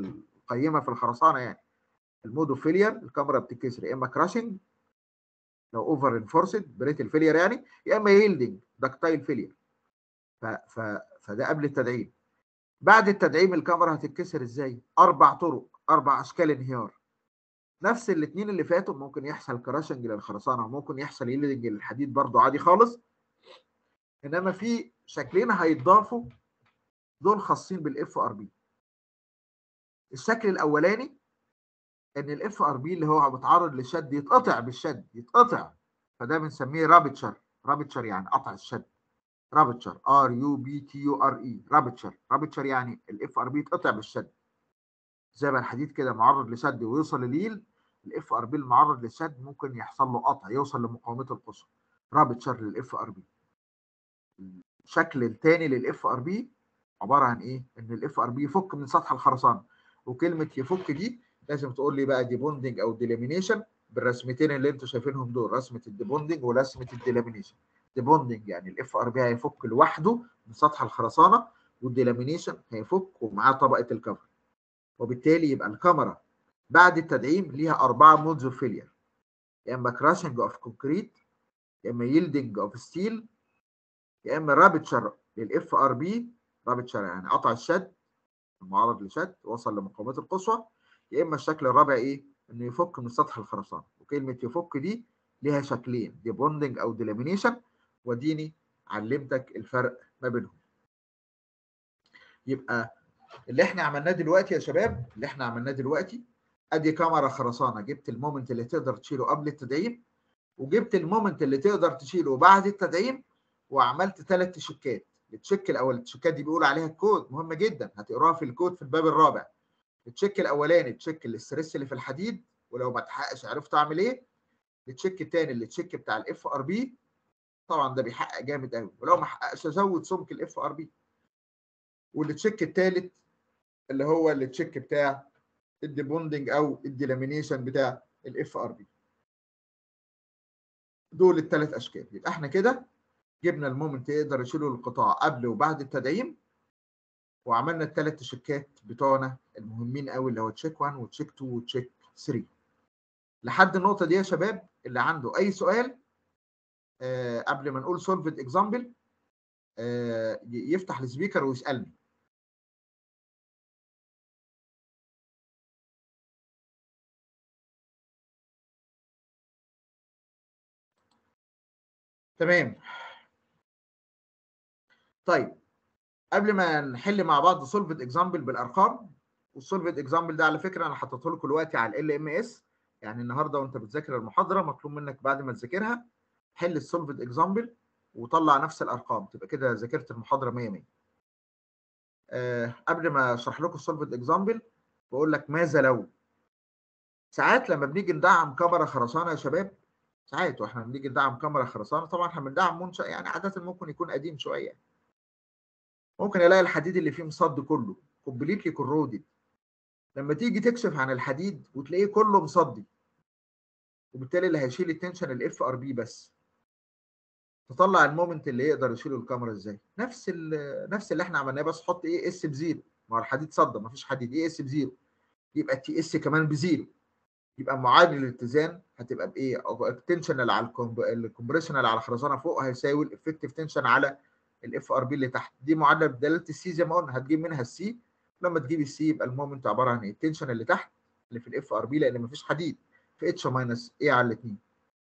قيمه في الخرسانه يعني المود اوف فيلير الكاميرا بتتكسر يا اما كراشنج لو اوفر انفورسد بريت الفيلير يعني يا اما ييلدنج دكتايل فيلير ف ف فده قبل التدعيم بعد التدعيم الكاميرا هتتكسر ازاي؟ اربع طرق اربع اشكال انهيار نفس الاثنين اللي فاتوا ممكن يحصل كراشنج للخرسانه وممكن يحصل ييلدنج للحديد برضو عادي خالص انما في شكلين هيتضافوا دول خاصين بالاف ار بي الشكل الاولاني ان الاف ار بي اللي هو متعرض للشد يتقطع بالشد يتقطع فده بنسميه رابتشر رابتشر يعني قطع الشد رابتشر ار يو بي تي يو ار اي رابتشر رابتشر يعني الاف ار بي يتقطع بالشد زي ما الحديد كده معرض لشد ويوصل لليل الاف ار بي المعرض للشد ممكن يحصل له قطع يوصل لمقاومته القصوى رابتشر للاف ار بي الشكل الثاني للاف ار بي عباره عن ايه؟ ان الاف ار بي يفك من سطح الخرسانه وكلمه يفك دي لازم تقول لي بقى ديبوندنج او ديليمينيشن بالرسمتين اللي انتوا شايفينهم دول رسمه الديبوندنج ورسمه الديليمينيشن ديبوندنج يعني الاف ار بي هيفك لوحده من سطح الخرسانه والديليمينيشن هيفك ومعاه طبقه الكفر وبالتالي يبقى الكاميرا بعد التدعيم ليها اربعه مودز اوف فيلير يا اما كراشنج اوف كونكريت يا اما ييلدنج اوف ستيل يا اما رابتشر للاف ار بي رابتشر يعني قطع الشد المعرض لشد وصل لمقاومته القصوى يا اما الشكل الرابع ايه؟ انه يفك من سطح الخرسانه وكلمه يفك دي ليها شكلين ديبوندنج او ديلامينيشن وديني علمتك الفرق ما بينهم يبقى اللي احنا عملناه دلوقتي يا شباب اللي احنا عملناه دلوقتي ادي كاميرا خرسانه جبت المومنت اللي تقدر تشيله قبل التدعيم وجبت المومنت اللي تقدر تشيله بعد التدعيم وعملت ثلاث تشيكات التشيك الاول التشيكات دي بيقول عليها الكود مهمه جدا هتقراها في الكود في الباب الرابع التشيك الاولاني التشيك الاستريس اللي في الحديد ولو ما تحققش عرفت اعمل ايه التشيك الثاني التشيك بتاع الاف ار بي طبعا ده بيحقق جامد قوي ولو ما حققش ازود سمك الاف ار بي والتشيك الثالث اللي هو التشيك بتاع الديبوندنج او الديلامينيشن بتاع الاف ار بي دول الثلاث اشكال يبقى احنا كده جبنا المومنت يقدر يشيله القطاع قبل وبعد التدعيم وعملنا الثلاث تشيكات بتوعنا المهمين قوي اللي هو تشيك 1 وتشيك 2 وتشيك 3 لحد النقطه دي يا شباب اللي عنده اي سؤال آه قبل ما نقول سولفد اكزامبل آه يفتح السبيكر ويسالني تمام طيب قبل ما نحل مع بعض سولفد اكزامبل بالارقام والسولفد اكزامبل ده على فكره انا حطيته لكم دلوقتي على ال ام اس يعني النهارده وانت بتذاكر المحاضره مطلوب منك بعد ما تذاكرها حل السولفد اكزامبل وطلع نفس الارقام تبقى كده ذاكرت المحاضره 100 100 أه قبل ما اشرح لكم السولفد اكزامبل بقول لك ماذا لو ساعات لما بنيجي ندعم كاميرا خرسانه يا شباب ساعات واحنا بنيجي ندعم كاميرا خرسانه طبعا احنا بندعم منشا يعني عاده ممكن يكون قديم شويه ممكن الاقي الحديد اللي فيه مصد كله كومبليتلي كورودد لما تيجي تكشف عن الحديد وتلاقيه كله مصدي وبالتالي اللي هيشيل التنشن الاف ار بي بس تطلع المومنت اللي يقدر يشيله الكاميرا ازاي نفس نفس اللي احنا عملناه بس حط ايه اس بزيرو ما هو الحديد صدى ما فيش حديد ايه اس بزيرو يبقى التي اس كمان بزيرو يبقى معادل الاتزان هتبقى بايه التنشن على الكومبريشن على الخرسانه فوق هيساوي الافكتيف تنشن على الاف ار بي اللي تحت دي معادله بدلاله السي زي ما قلنا هتجيب منها السي لما تجيب السي يبقى المومنت عباره عن ايه التنشن اللي تحت اللي في الاف ار بي لان مفيش حديد في اتش ماينس ايه على الاثنين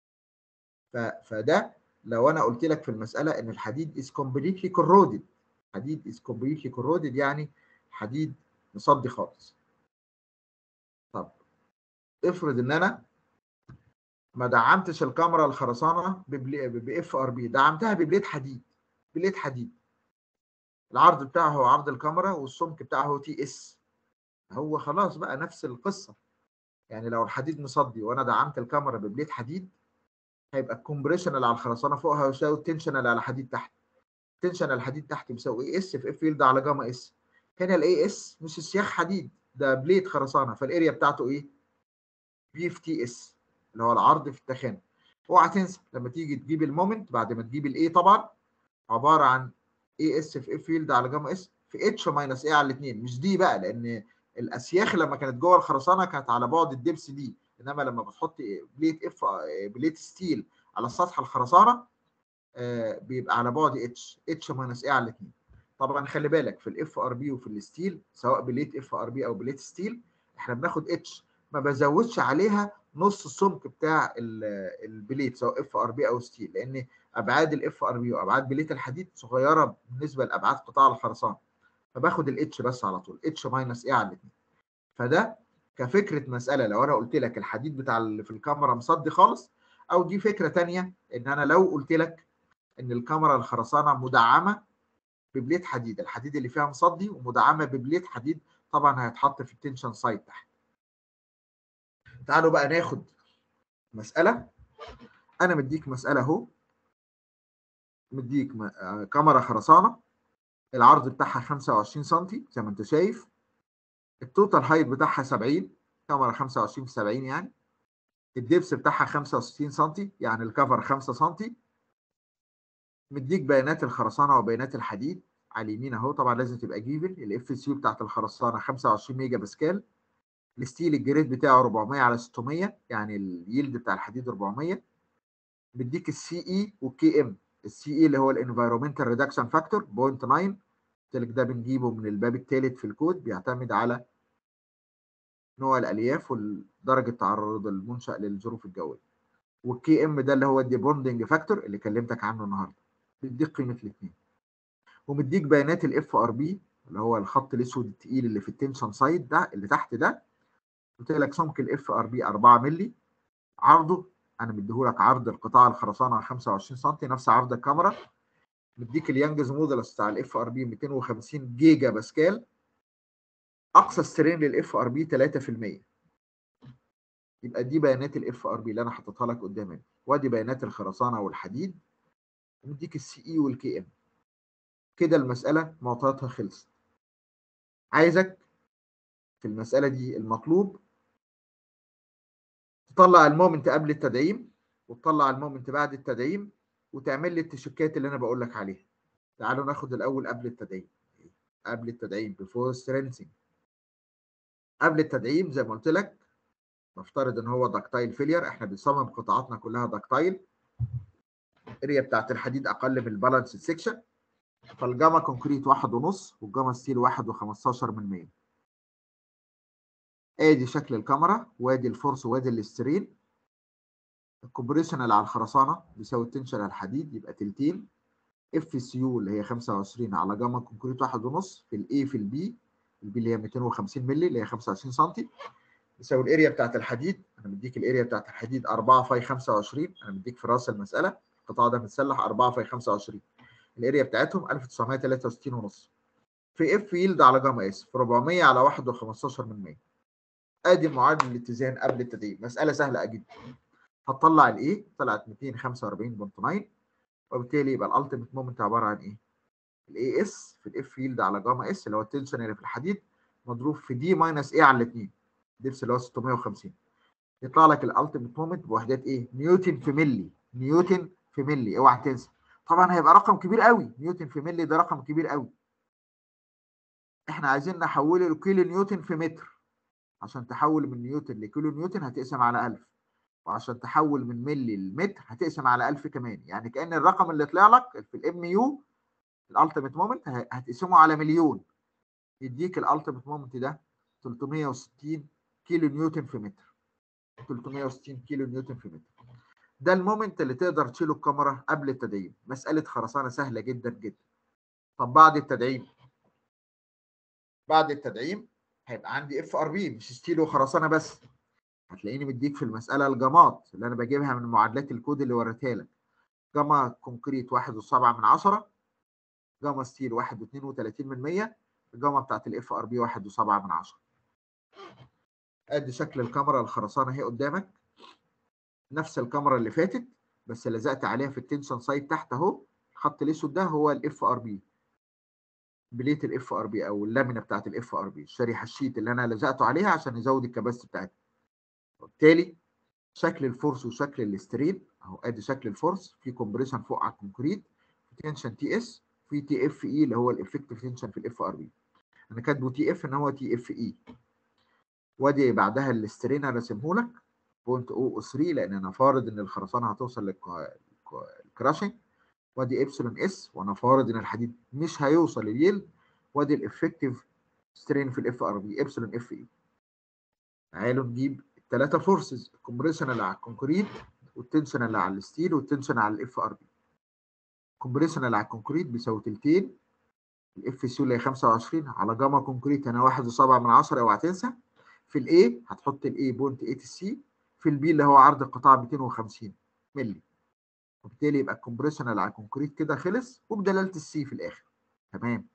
فده لو انا قلت لك في المساله ان الحديد از كومبليتلي كورودد حديد از كومبليتلي كورودد يعني حديد مصدي خالص طب افرض ان انا ما دعمتش الكاميرا الخرسانه باف ار بي دعمتها ببليت حديد بليت حديد العرض بتاعه هو عرض الكاميرا والسمك بتاعه هو تي اس هو خلاص بقى نفس القصه يعني لو الحديد مصدي وانا دعمت الكاميرا ببليت حديد هيبقى الكومبريشن اللي على الخرسانه فوق هيساوي التنشن اللي على الحديد تحت التنشن الحديد تحت بيساوي اي اس في اف يلد على جاما اس هنا الاي اس مش السياخ حديد ده بليت خرسانه فالاريا بتاعته ايه بي في تي اس اللي هو العرض في التخانه اوعى تنسى لما تيجي تجيب المومنت بعد ما تجيب الاي طبعا عباره عن اي اس في اف يلد على جاما اس في اتش ماينس اي على الاثنين مش دي بقى لان الاسياخ لما كانت جوه الخرسانه كانت على بعد الدبس دي انما لما بتحط بليت اف بليت ستيل على سطح الخرسانه آه، بيبقى على بعد اتش اتش ماينس ايه على 2 طبعا خلي بالك في الاف ار بي وفي الستيل سواء بليت اف ار بي او بليت ستيل احنا بناخد اتش ما بزودش عليها نص السمك بتاع البليت سواء اف ار بي او ستيل لان ابعاد الاف ار بي وابعاد بليت الحديد صغيره بالنسبه لابعاد قطاع الخرسانه فباخد الاتش بس على طول اتش ماينس ايه على 2 فده كفكره مساله لو انا قلت لك الحديد بتاع اللي في الكاميرا مصدي خالص او دي فكره ثانيه ان انا لو قلت لك ان الكاميرا الخرسانه مدعمه ببليت حديد الحديد اللي فيها مصدي ومدعمه ببليت حديد طبعا هيتحط في التنشن سايد تحت تعالوا بقى ناخد مساله انا مديك مساله اهو مديك كاميرا خرسانه العرض بتاعها 25 سم زي ما انت شايف التوتال هايت بتاعها 70 كاميرا 25 في 70 يعني الدبس بتاعها 65 سم يعني الكفر 5 سم مديك بيانات الخرسانه وبيانات الحديد على اليمين اهو طبعا لازم تبقى جيفن الاف سي يو بتاعت الخرسانه 25 ميجا باسكال الستيل الجريد بتاعه 400 على 600 يعني اليلد بتاع الحديد 400 مديك السي اي والكي ام السي اي اللي هو الانفايرمنتال ريدكشن فاكتور 0.9 قلت لك ده بنجيبه من الباب الثالث في الكود بيعتمد على نوع الالياف ودرجه تعرض المنشا للظروف الجويه والكي ام ده اللي هو الديبوندنج فاكتور اللي كلمتك عنه النهارده بيديك قيمه الاثنين ومديك بيانات الاف ار بي اللي هو الخط الاسود الثقيل اللي في التنشن سايد ده اللي تحت ده قلت لك سمك الاف ار بي 4 مللي عرضه انا مديهولك عرض القطاع الخرسانه 25 سم نفس عرض الكاميرا مديك اليانجز مودلس بتاع الاف ار بي 250 جيجا باسكال اقصى سترين للاف ار بي 3% يبقى دي بيانات الاف ار بي اللي انا حاططها لك قدامك وادي بيانات الخرسانه والحديد ومديك السي اي والكي ام كده المساله معطياتها خلصت عايزك في المساله دي المطلوب تطلع المومنت قبل التدعيم وتطلع المومنت بعد التدعيم وتعمل لي التشكات اللي انا بقول لك عليها تعالوا ناخد الاول قبل التدعيم قبل التدعيم before strengthening قبل التدعيم زي ما قلت لك نفترض ان هو داكتايل فيلير احنا بنصمم قطاعاتنا كلها داكتايل الاريا بتاعت الحديد اقل من البالانس سيكشن فالجاما كونكريت واحد ونص والجاما ستيل واحد وخمستاشر من مية ادي شكل الكاميرا وادي الفورس وادي الاسترين الكومبريشن اللي على الخرسانه بيساوي التنشن على الحديد يبقى تلتين اف سي يو اللي هي 25 على جاما كونكريت واحد ونص في الاي في البي البي اللي هي 250 مللي اللي هي 25 سم بيساوي الاريا بتاعت الحديد انا مديك الاريا بتاعت الحديد 4 في 25 انا مديك في راس المساله القطاع ده متسلح 4 في 25 الاريا بتاعتهم 1963 ونص في اف يلد على جاما اس في 400 على 1.15 من 100 ادي معادله الاتزان قبل التدعيم مساله سهله جدا هتطلع الايه طلعت 245.9 وبالتالي يبقى الالتيميت مومنت عباره عن ايه الاي اس في الاف يلد على جاما اس اللي هو التنشن اللي في الحديد مضروب في دي ماينس ايه على الاثنين دبس اللي هو 650 يطلع لك الالتيميت مومنت بوحدات ايه نيوتن في ملي نيوتن في ملي اوعى تنسى طبعا هيبقى رقم كبير قوي نيوتن في ملي ده رقم كبير قوي احنا عايزين نحوله لكيلو نيوتن في متر عشان تحول من نيوتن لكيلو نيوتن هتقسم على 1000 وعشان تحول من ملي لمتر هتقسم على 1000 كمان يعني كأن الرقم اللي طلع لك في الام يو الالتيميت مومنت هتقسمه على مليون يديك الالتيميت مومنت ده 360 كيلو نيوتن في متر 360 كيلو نيوتن في متر ده المومنت اللي تقدر تشيله الكاميرا قبل التدعيم مسألة خرسانة سهلة جدا جدا طب بعد التدعيم بعد التدعيم هيبقى عندي اف ار بي مش ستيل وخرسانة بس هتلاقيني مديك في المسألة الجامات اللي أنا بجيبها من معادلات الكود اللي وريتها لك جاما كونكريت واحد وسبعة من عشرة جاما ستيل واحد واتنين وتلاتين من مية الجاما بتاعت الاف ار بي واحد وسبعة من عشرة ادي شكل الكاميرا الخرسانة اهي قدامك نفس الكاميرا اللي فاتت بس لزقت عليها في التنشن سايد تحت اهو الخط الاسود ده هو الاف ار بي بليت الاف ار بي او اللامينه بتاعت الاف ار بي الشريحه الشيت اللي انا لزقته عليها عشان يزود الكباسيتي بتاعتها وبالتالي شكل الفورس وشكل الاسترين اهو ادي شكل الفورس في كومبريشن فوق على الكونكريت في تنشن تي اس في تي اف اي اللي هو الافكتيف تنشن في الاف ار بي انا كاتبه تي اف ان هو تي اف اي وادي بعدها الاسترين انا راسمه لك بوينت او 3 لان انا فارض ان الخرسانه هتوصل للكراشنج وادي ابسلون اس وانا فارض ان الحديد مش هيوصل لليلد وادي الافكتيف سترين في الاف ار بي ابسلون اف اي تعالوا نجيب الثلاثه فورسز الكومبريشن اللي على الكونكريت والتنشن اللي على الستيل والتنشن على الاف ار بي الكومبريشن اللي على الكونكريت بيساوي تلتين الاف سي اللي هي 25 على جاما كونكريت هنا 1.7 من 10 اوعى تنسى في الاي هتحط الاي بوينت 8 سي في البي اللي هو عرض القطاع 250 مللي وبالتالي يبقى الكومبريشن اللي على الكونكريت كده خلص وبدلاله السي في الاخر تمام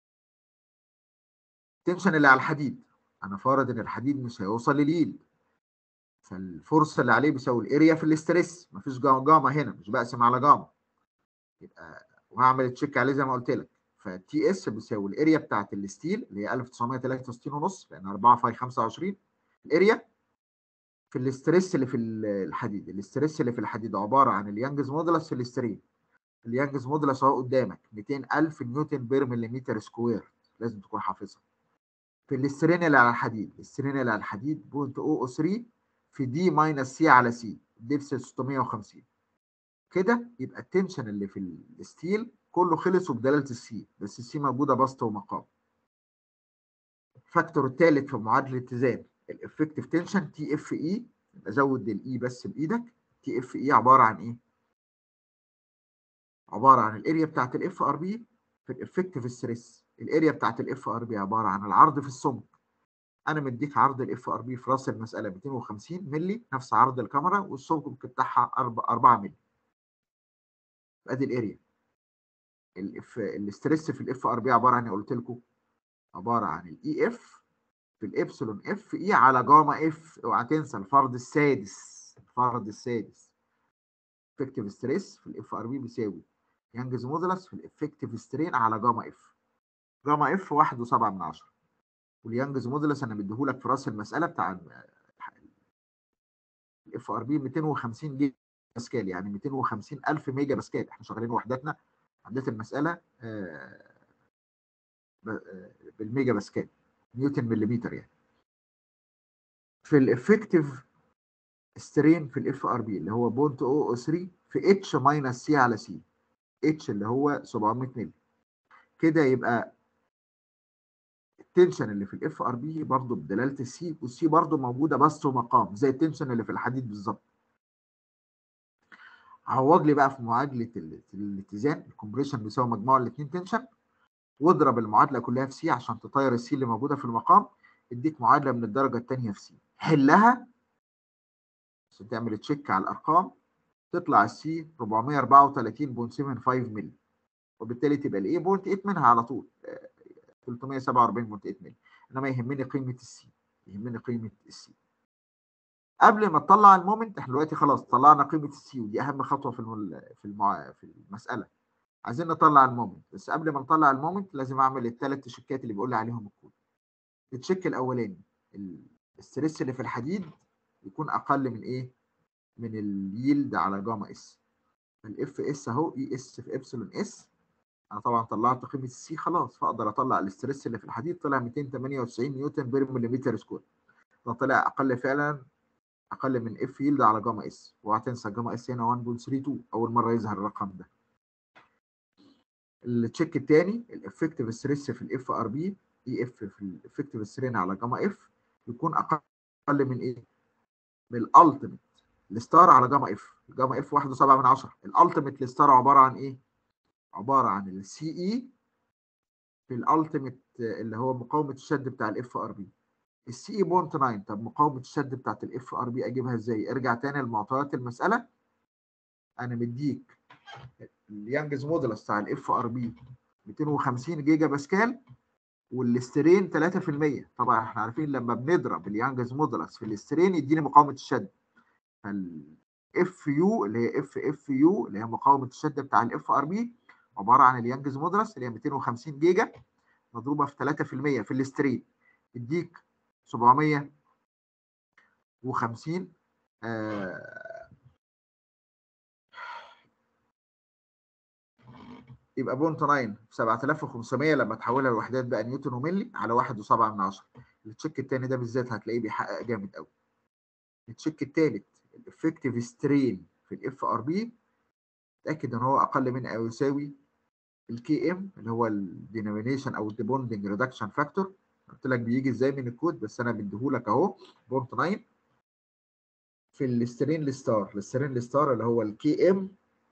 التنشن اللي على الحديد انا فارض ان الحديد مش هيوصل لليد فالفرصه اللي عليه بيساوي الاريا في الاستريس مفيش جاما هنا مش بقسم على جاما يبقى وهعمل تشيك عليه زي ما قلت لك فالتي اس بيساوي الاريا بتاعت الستيل اللي هي 1963 ونص لان 4 في 25 الاريا في الاستريس اللي في الحديد الاستريس اللي في الحديد عباره عن اليانجز مودولس في الاسترين اليانجز مودولس اهو قدامك 200000 نيوتن بير مليمتر سكوير لازم تكون حافظها في الاسترين اللي على الحديد الاسترين اللي على الحديد بوينت او 3 في دي ماينس سي على سي دي 650 كده يبقى التنشن اللي في الستيل كله خلص وبدلاله السي بس السي موجوده بسط ومقام الفاكتور الثالث في معادله اتزان الافكتيف تنشن تي اف اي ازود الاي بس بايدك تي اف اي عباره عن ايه عباره عن الاريا بتاعت الاف ار بي في الافكتيف ستريس الاريا بتاعت الاف ار بي عباره عن العرض في السمك انا مديك عرض الاف ار بي في راس المساله 250 مللي نفس عرض الكاميرا والسمك بتاعها 4 مللي ادي الاريا الاف الاستريس في الاف ار بي عباره عن قلت لكم عباره عن الاي اف في الابسلون اف اي على جاما اف اوعى تنسى الفرض السادس الفرض السادس افكتيف ستريس في الاف ار بي بيساوي يانجز مودولس في الافكتيف سترين على جاما اف جاما اف 1.7 من 10 واليانجز مودولس انا مديهولك في راس المساله بتاع الاف ار بي 250 جيجا باسكال يعني 250 الف ميجا باسكال احنا شغالين وحداتنا وحدات المساله بالميجا باسكال نيوتن مليمتر يعني في الافكتيف سترين في الاف ار بي اللي هو بونت او 3 في اتش ماينس سي على سي اتش اللي هو 700 مللي كده يبقى التنشن اللي في الاف ار بي برضه بدلاله السي والسي برضه موجوده بس ومقام زي التنشن اللي في الحديد بالظبط عوض لي بقى في معادله الاتزان الكومبريشن بيساوي مجموع الاثنين تنشن واضرب المعادله كلها في سي عشان تطير السي اللي موجوده في المقام اديك معادله من الدرجه الثانيه في سي حلها عشان تعمل تشيك على الارقام تطلع السي 434.75 مللي وبالتالي تبقى الاي بوينت 8 منها على طول 347.8 مللي انما يهمني قيمه السي يهمني قيمه السي قبل ما تطلع المومنت احنا دلوقتي خلاص طلعنا قيمه السي ودي اهم خطوه في في المع... في المساله عايزين نطلع المومنت بس قبل ما نطلع المومنت لازم اعمل الثلاث تشيكات اللي بيقول لي عليهم الكود التشيك الاولاني الستريس اللي في الحديد يكون اقل من ايه من اليلد على جاما اس الاف اس اهو اي اس في ابسلون اس انا طبعا طلعت قيمه السي خلاص فاقدر اطلع الاستريس اللي في الحديد طلع 298 نيوتن بير مليمتر سكوير ده طلع اقل فعلا اقل من اف يلد على جاما اس وهتنسى جاما اس هنا 1.32 اول مره يظهر الرقم ده التشيك الثاني الافكتيف ستريس في الاف ار بي اي اف في الافكتيف سترين على جاما اف يكون اقل من ايه من الالتيميت الستار على جاما اف جاما اف 1.7 من 10 الالتيميت الستار عباره عن ايه عباره عن السي اي في الالتيميت اللي هو مقاومه الشد بتاع الاف ار بي السي اي بونت 9 طب مقاومه الشد بتاعت الاف ار بي اجيبها ازاي ارجع تاني لمعطيات المساله انا مديك اليانجز مودولس بتاع الاف ار بي 250 جيجا باسكال والاسترين 3% طبعا احنا عارفين لما بنضرب اليانجز مودولس في الاسترين يديني مقاومه الشد فالاف يو اللي هي اف اف يو اللي هي مقاومه الشد بتاع الاف ار بي عباره عن اليانجز مودولس اللي هي 250 جيجا مضروبه في 3% في الاسترين يديك 750 آه يبقى بونت 9 في 7500 لما تحولها لوحدات بقى نيوتن وملي على 1.7 من 10 التشيك التاني ده بالذات هتلاقيه بيحقق جامد قوي التشيك التالت الافكتيف سترين في الاف ار بي اتاكد ان هو اقل من او يساوي الكي ام اللي هو الدينومينيشن او الديبوندنج ريدكشن فاكتور قلت لك بيجي ازاي من الكود بس انا مديهولك اهو بونت 9 في السترين لستار السترين لستار اللي هو الكي ام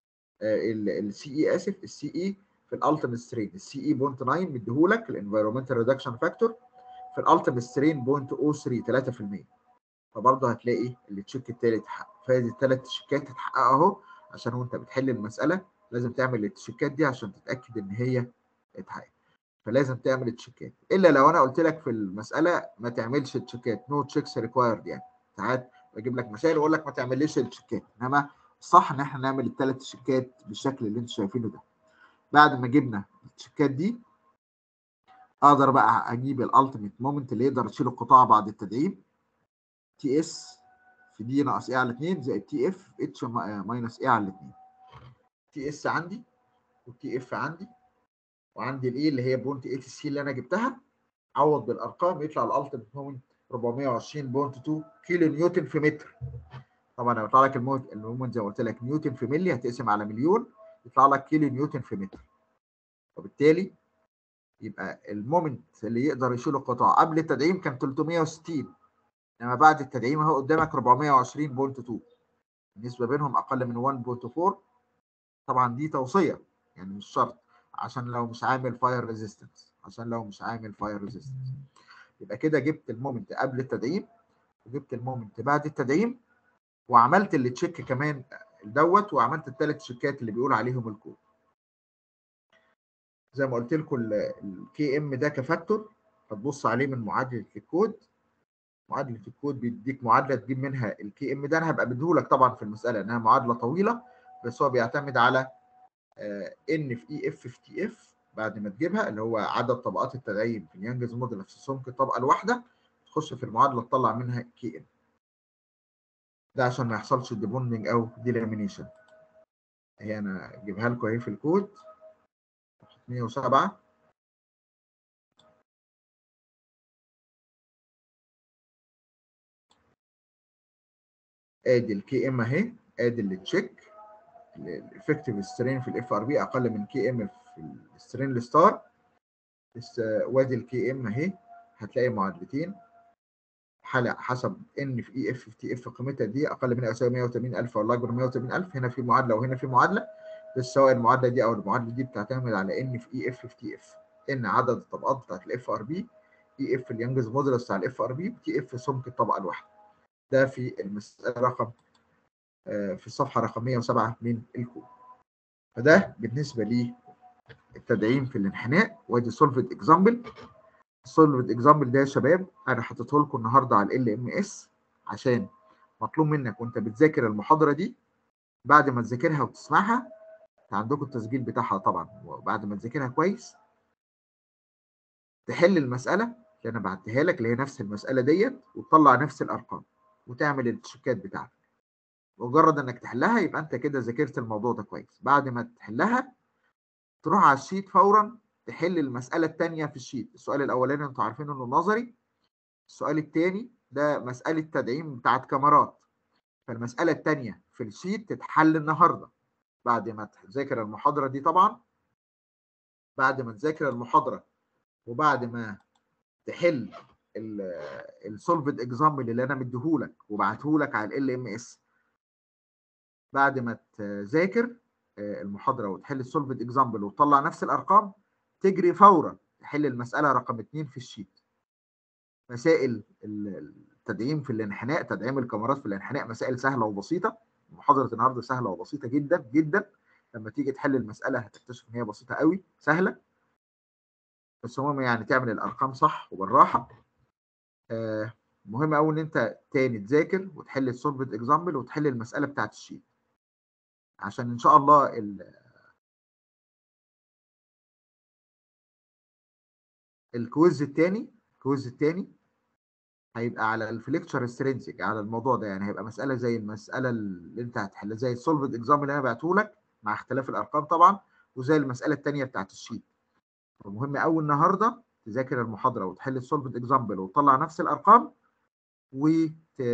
السي اي اسف السي اي في الالتيميت سترين السي اي بونت 9 مديهولك الانفيرومنتال ريدكشن فاكتور في الالتيميت سترين بونت 03 3% فبرضه هتلاقي التشيك التالت اتحقق فادي الثلاث تشيكات اتحقق اهو عشان وانت بتحل المساله لازم تعمل التشيكات دي عشان تتاكد ان هي اتحققت فلازم تعمل التشيكات الا لو انا قلت لك في المساله ما تعملش التشيكات نو تشيكس ريكوايرد يعني ساعات بجيب لك مسائل واقول لك ما تعمليش التشيكات انما الصح ان احنا نعمل الثلاث تشيكات بالشكل اللي انتم شايفينه ده بعد ما جبنا التشيكات دي اقدر بقى اجيب الالتيميت مومنت اللي يقدر يشيل القطاع بعد التدعيم تي اس في دي ناقص ايه على 2 زائد تي اف اتش ماينس ايه على 2 تي اس عندي والتي اف عندي وعندي الايه اللي هي بونت 8 سي اللي انا جبتها عوض بالارقام يطلع الالتيميت مومنت 420.2 كيلو نيوتن في متر طبعا لو يطلع لك المومنت زي ما قلت لك نيوتن في ملي هتقسم على مليون يطلع لك كيلو نيوتن في متر وبالتالي يبقى المومنت اللي يقدر يشيل القطاع قبل التدعيم كان 360 انما بعد التدعيم اهو قدامك 420.2 النسبه بينهم اقل من 1.4 طبعا دي توصيه يعني مش شرط عشان لو مش عامل فاير ريزيستنس عشان لو مش عامل فاير ريزيستنس يبقى كده جبت المومنت قبل التدعيم وجبت المومنت بعد التدعيم وعملت اللي تشيك كمان دوت وعملت الثلاث تشيكات اللي بيقول عليهم الكود زي ما قلت لكم الكي ام ده كفاكتور هتبص عليه من معادله الكود معادله الكود بيديك معادله تجيب منها الكي ام ده انا هبقى بديهولك طبعا في المساله انها معادله طويله بس هو بيعتمد على ان في اي اف في تي اف بعد ما تجيبها اللي هو عدد طبقات التدعيم في اليانجز موديل في سمك الطبقه الواحده تخش في المعادله تطلع منها كي ام ده عشان ما يحصلش ديبوندنج او ديلامينيشن هي انا اجيبها لكم اهي في الكود 107 ادي الكي ام اهي ادي التشيك الافكتيف سترين في الاف ار بي اقل من كي ام في السترين الستار وادي الكي ام اهي هتلاقي معادلتين حالة حسب ان في اي اف في تي اف قيمتها دي اقل من او يساوي 180000 ولا اكبر من 180000 هنا في معادله وهنا في معادله بس سواء المعادله دي او المعادله دي بتعتمد على ان في اي اف في تي اف ان عدد الطبقات بتاعت الاف ار بي اي اف اليانجز مودولس بتاع الاف ار بي تي اف سمك الطبقه الواحده ده في المساله رقم في الصفحه رقم 107 من الكود فده بالنسبه لي التدعيم في الانحناء وادي سولفد اكزامبل السولفد اكزامبل ده يا شباب انا حاطته لكم النهارده على ال ام اس عشان مطلوب منك وانت بتذاكر المحاضره دي بعد ما تذاكرها وتسمعها عندكم التسجيل بتاعها طبعا وبعد ما تذاكرها كويس تحل المساله اللي انا بعتها لك اللي هي نفس المساله ديت وتطلع نفس الارقام وتعمل التشيكات بتاعتك مجرد انك تحلها يبقى انت كده ذاكرت الموضوع ده كويس بعد ما تحلها تروح على الشيت فورا تحل المساله الثانيه في الشيت السؤال الاولاني انتوا عارفين انه نظري السؤال الثاني ده مساله تدعيم بتاعت كاميرات فالمساله الثانيه في الشيت تتحل النهارده بعد ما تذاكر المحاضره دي طبعا بعد ما تذاكر المحاضره وبعد ما تحل السولفد اكزامبل اللي انا مديهولك وبعتهولك على ال ام اس بعد ما تذاكر المحاضره وتحل السولفد اكزامبل وتطلع نفس الارقام تجري فورا تحل المساله رقم 2 في الشيت مسائل التدعيم في الانحناء تدعيم الكاميرات في الانحناء مسائل سهله وبسيطه محاضره النهارده سهله وبسيطه جدا جدا لما تيجي تحل المساله هتكتشف ان هي بسيطه قوي سهله بس المهم يعني تعمل الارقام صح وبالراحه آه مهم قوي ان انت تاني تذاكر وتحل السولفد اكزامبل وتحل المساله بتاعت الشيت عشان ان شاء الله ال الكويز الثاني الكويز الثاني هيبقى على الفليكتشر سترينسيك على الموضوع ده يعني هيبقى مساله زي المساله اللي انت هتحلها زي السولفد اكزامبل اللي انا بعته لك مع اختلاف الارقام طبعا وزي المساله الثانيه بتاعت الشيت فمهم قوي النهارده تذاكر المحاضره وتحل السولفد اكزامبل وتطلع نفس الارقام وت...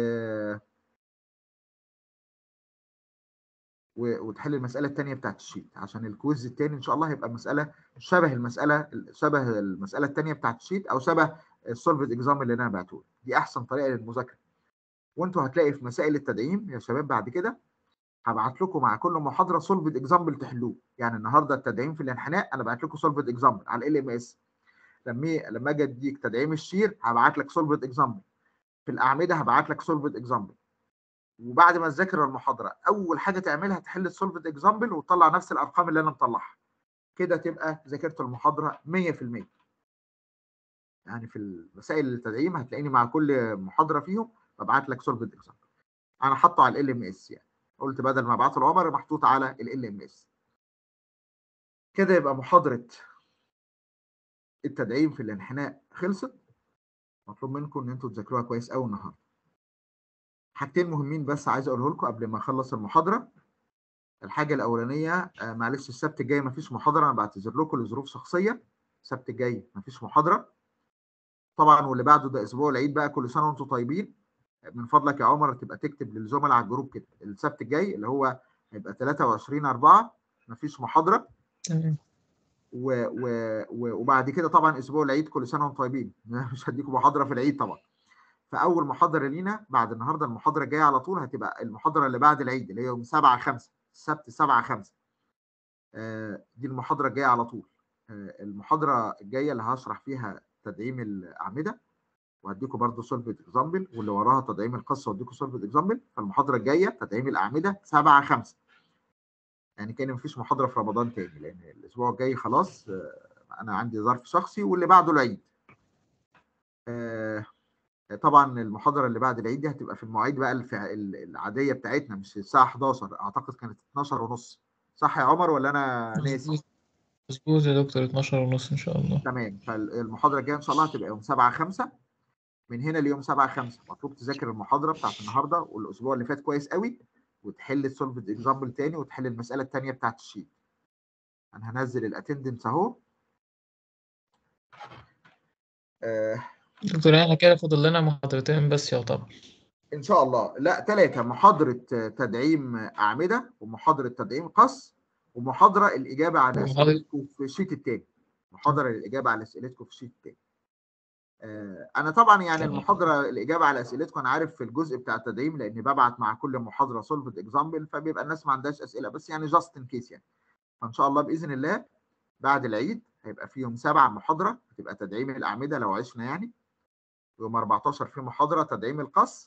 وتحل المساله الثانيه بتاعت الشيت عشان الكويز الثاني ان شاء الله هيبقى مساله شبه المساله شبه المساله الثانيه بتاعت الشيت او شبه السولفد اكزامبل اللي انا بعته دي احسن طريقه للمذاكره وانتوا هتلاقي في مسائل التدعيم يا شباب بعد كده هبعت لكم مع كل محاضره سولفد اكزامبل تحلوه يعني النهارده التدعيم في الانحناء انا بعت لكم سولفد اكزامبل على ال ام اس لما لما اجي اديك تدعيم الشير هبعت لك سولفد اكزامبل في الاعمده هبعت لك سولفد اكزامبل وبعد ما تذاكر المحاضره اول حاجه تعملها تحل السولفد اكزامبل وتطلع نفس الارقام اللي انا مطلعها كده تبقى ذاكرت المحاضره 100% يعني في المسائل التدعيم هتلاقيني مع كل محاضره فيهم ببعت لك سولفد اكزامبل انا حاطه على ال ام اس يعني قلت بدل ما ابعته لعمر محطوط على ال ام اس كده يبقى محاضره التدعيم في الانحناء خلصت مطلوب منكم ان انتوا تذاكروها كويس قوي النهارده حاجتين مهمين بس عايز اقوله لكم قبل ما اخلص المحاضره الحاجه الاولانيه آه معلش السبت الجاي مفيش محاضره انا بعتذر لكم لظروف شخصيه السبت الجاي مفيش محاضره طبعا واللي بعده ده اسبوع العيد بقى كل سنه وانتم طيبين من فضلك يا عمر تبقى تكتب للزملاء على الجروب كده السبت الجاي اللي هو هيبقى 23 4 مفيش محاضره تمام و و و وبعد كده طبعا اسبوع العيد كل سنه وانتم طيبين مش هديكم محاضره في العيد طبعا فاول محاضره لينا بعد النهارده المحاضره الجايه على طول هتبقى المحاضره اللي بعد العيد اللي هي يوم 7 5 السبت 7 5 آه دي المحاضره الجايه على طول آه المحاضره الجايه اللي هشرح فيها تدعيم الاعمده وهديكم برضه سولفد اكزامبل واللي وراها تدعيم القصه واديكم سولفد اكزامبل فالمحاضره الجايه تدعيم الاعمده 7 5 يعني كان مفيش محاضره في رمضان تاني لان الاسبوع الجاي خلاص آه انا عندي ظرف شخصي واللي بعده العيد آه طبعا المحاضره اللي بعد العيد دي هتبقى في المواعيد بقى الفع... العاديه بتاعتنا مش الساعه 11 اعتقد كانت 12 ونص صح يا عمر ولا انا ناسي مظبوط يا دكتور 12 ونص ان شاء الله تمام فالمحاضره الجايه ان شاء الله هتبقى يوم 7 5 من هنا ليوم 7 5 مطلوب تذاكر المحاضره بتاعت النهارده والاسبوع اللي فات كويس قوي وتحل السولفد اكزامبل تاني وتحل المساله الثانيه بتاعت الشيت انا هنزل الاتندنس اهو آه دكتور احنا كده فاضل لنا محاضرتين بس يعتبر ان شاء الله لا ثلاثه محاضره تدعيم اعمده ومحاضره تدعيم قص ومحاضره الاجابه على اسئلتكم في الشيت الثاني محاضره الاجابه على اسئلتكم في الشيت الثاني آه انا طبعا يعني تمام. المحاضره الاجابه على اسئلتكم انا عارف في الجزء بتاع التدعيم لاني ببعت مع كل محاضره سولفد اكزامبل فبيبقى الناس ما عندهاش اسئله بس يعني جاست ان كيس يعني فان شاء الله باذن الله بعد العيد هيبقى في يوم سبعة محاضره هتبقى تدعيم الاعمده لو عشنا يعني يوم 14 في محاضره تدعيم القص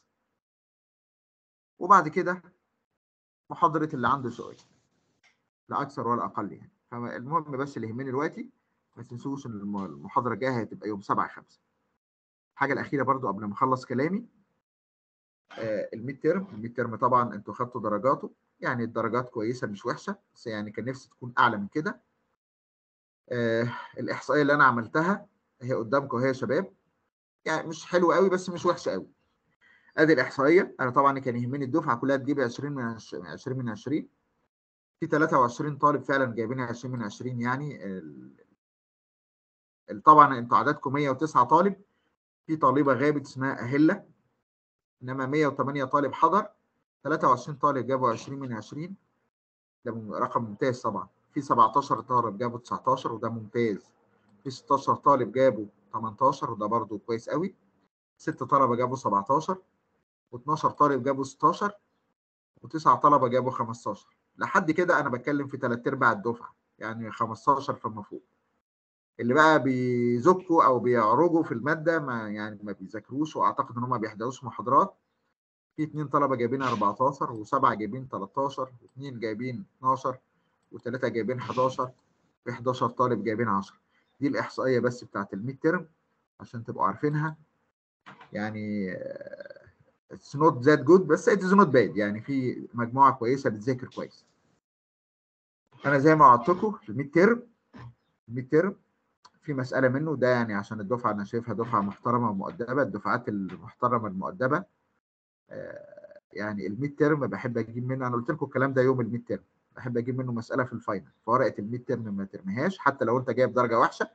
وبعد كده محاضره اللي عنده سؤال لا اكثر ولا اقل يعني فالمهم بس اللي يهمني دلوقتي ما تنسوش ان الم- المحاضره الجايه هتبقى يوم 7 5 الحاجه الاخيره برضو قبل ما اخلص كلامي آه الميد تيرم الميد تيرم طبعا انتوا خدتوا درجاته يعني الدرجات كويسه مش وحشه بس يعني كان نفسي تكون اعلى من كده آه الاحصائيه اللي انا عملتها هي قدامكم اهي يا شباب يعني مش حلوه قوي بس مش وحشه قوي ادي الاحصائيه انا طبعا كان يهمني الدفعه كلها تجيب 20 من 20 20 من 20 في 23 طالب فعلا جايبين 20 من 20 يعني ال- ال- طبعا انتوا عددكم 109 طالب في طالبه غابت اسمها اهله انما 108 طالب حضر 23 طالب جابوا 20 من 20 ده م- رقم ممتاز طبعا في 17 طالب جابوا 19 وده ممتاز في 16 طالب جابوا 18 وده برضو كويس قوي 6 طلبه جابوا 17 و12 طالب جابوا 16 وتسعة طلبه جابوا 15 لحد كده انا بتكلم في ثلاث ارباع الدفعه يعني 15 فما فوق اللي بقى بيزكوا او بيعرجوا في الماده ما يعني ما بيذاكروش واعتقد ان هم ما بيحضروش محاضرات في اثنين طلبه جايبين 14 وسبعه جايبين 13 واثنين جايبين 12 وثلاثه جايبين 11 في 11 طالب جايبين 10 دي الاحصائيه بس بتاعت الميد ترم عشان تبقوا عارفينها يعني اتس نوت ذات جود بس اتس نوت باد يعني في مجموعه كويسه بتذاكر كويس انا زي ما وعدتكم في الميد ترم الميد ترم في مساله منه ده يعني عشان الدفعه انا شايفها دفعه محترمه ومؤدبه الدفعات المحترمه المؤدبه آه، يعني الميد ترم بحب اجيب منه انا قلت لكم الكلام ده يوم الميد ترم بحب اجيب منه مساله في الفاينل فورقه الميد ترم ما ترميهاش حتى لو انت جايب درجه وحشه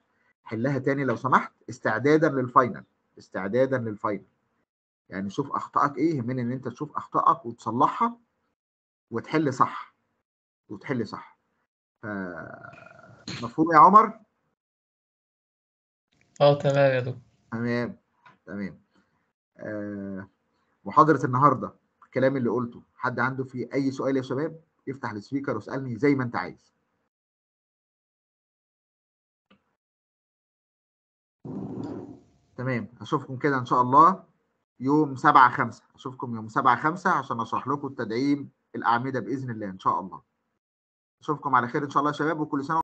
حلها تاني لو سمحت استعدادا للفاينل استعدادا للفاينل يعني شوف اخطائك ايه يهمني ان انت تشوف اخطائك وتصلحها وتحل صح وتحل صح ف... مفهوم يا عمر اه تمام يا دكتور تمام تمام آه محاضرة النهاردة الكلام اللي قلته حد عنده فيه أي سؤال يا شباب يفتح السبيكر واسألني زي ما أنت عايز تمام أشوفكم كده إن شاء الله يوم 7 5 أشوفكم يوم 7 5 عشان أشرح لكم التدعيم الأعمدة بإذن الله إن شاء الله أشوفكم على خير إن شاء الله يا شباب وكل سنة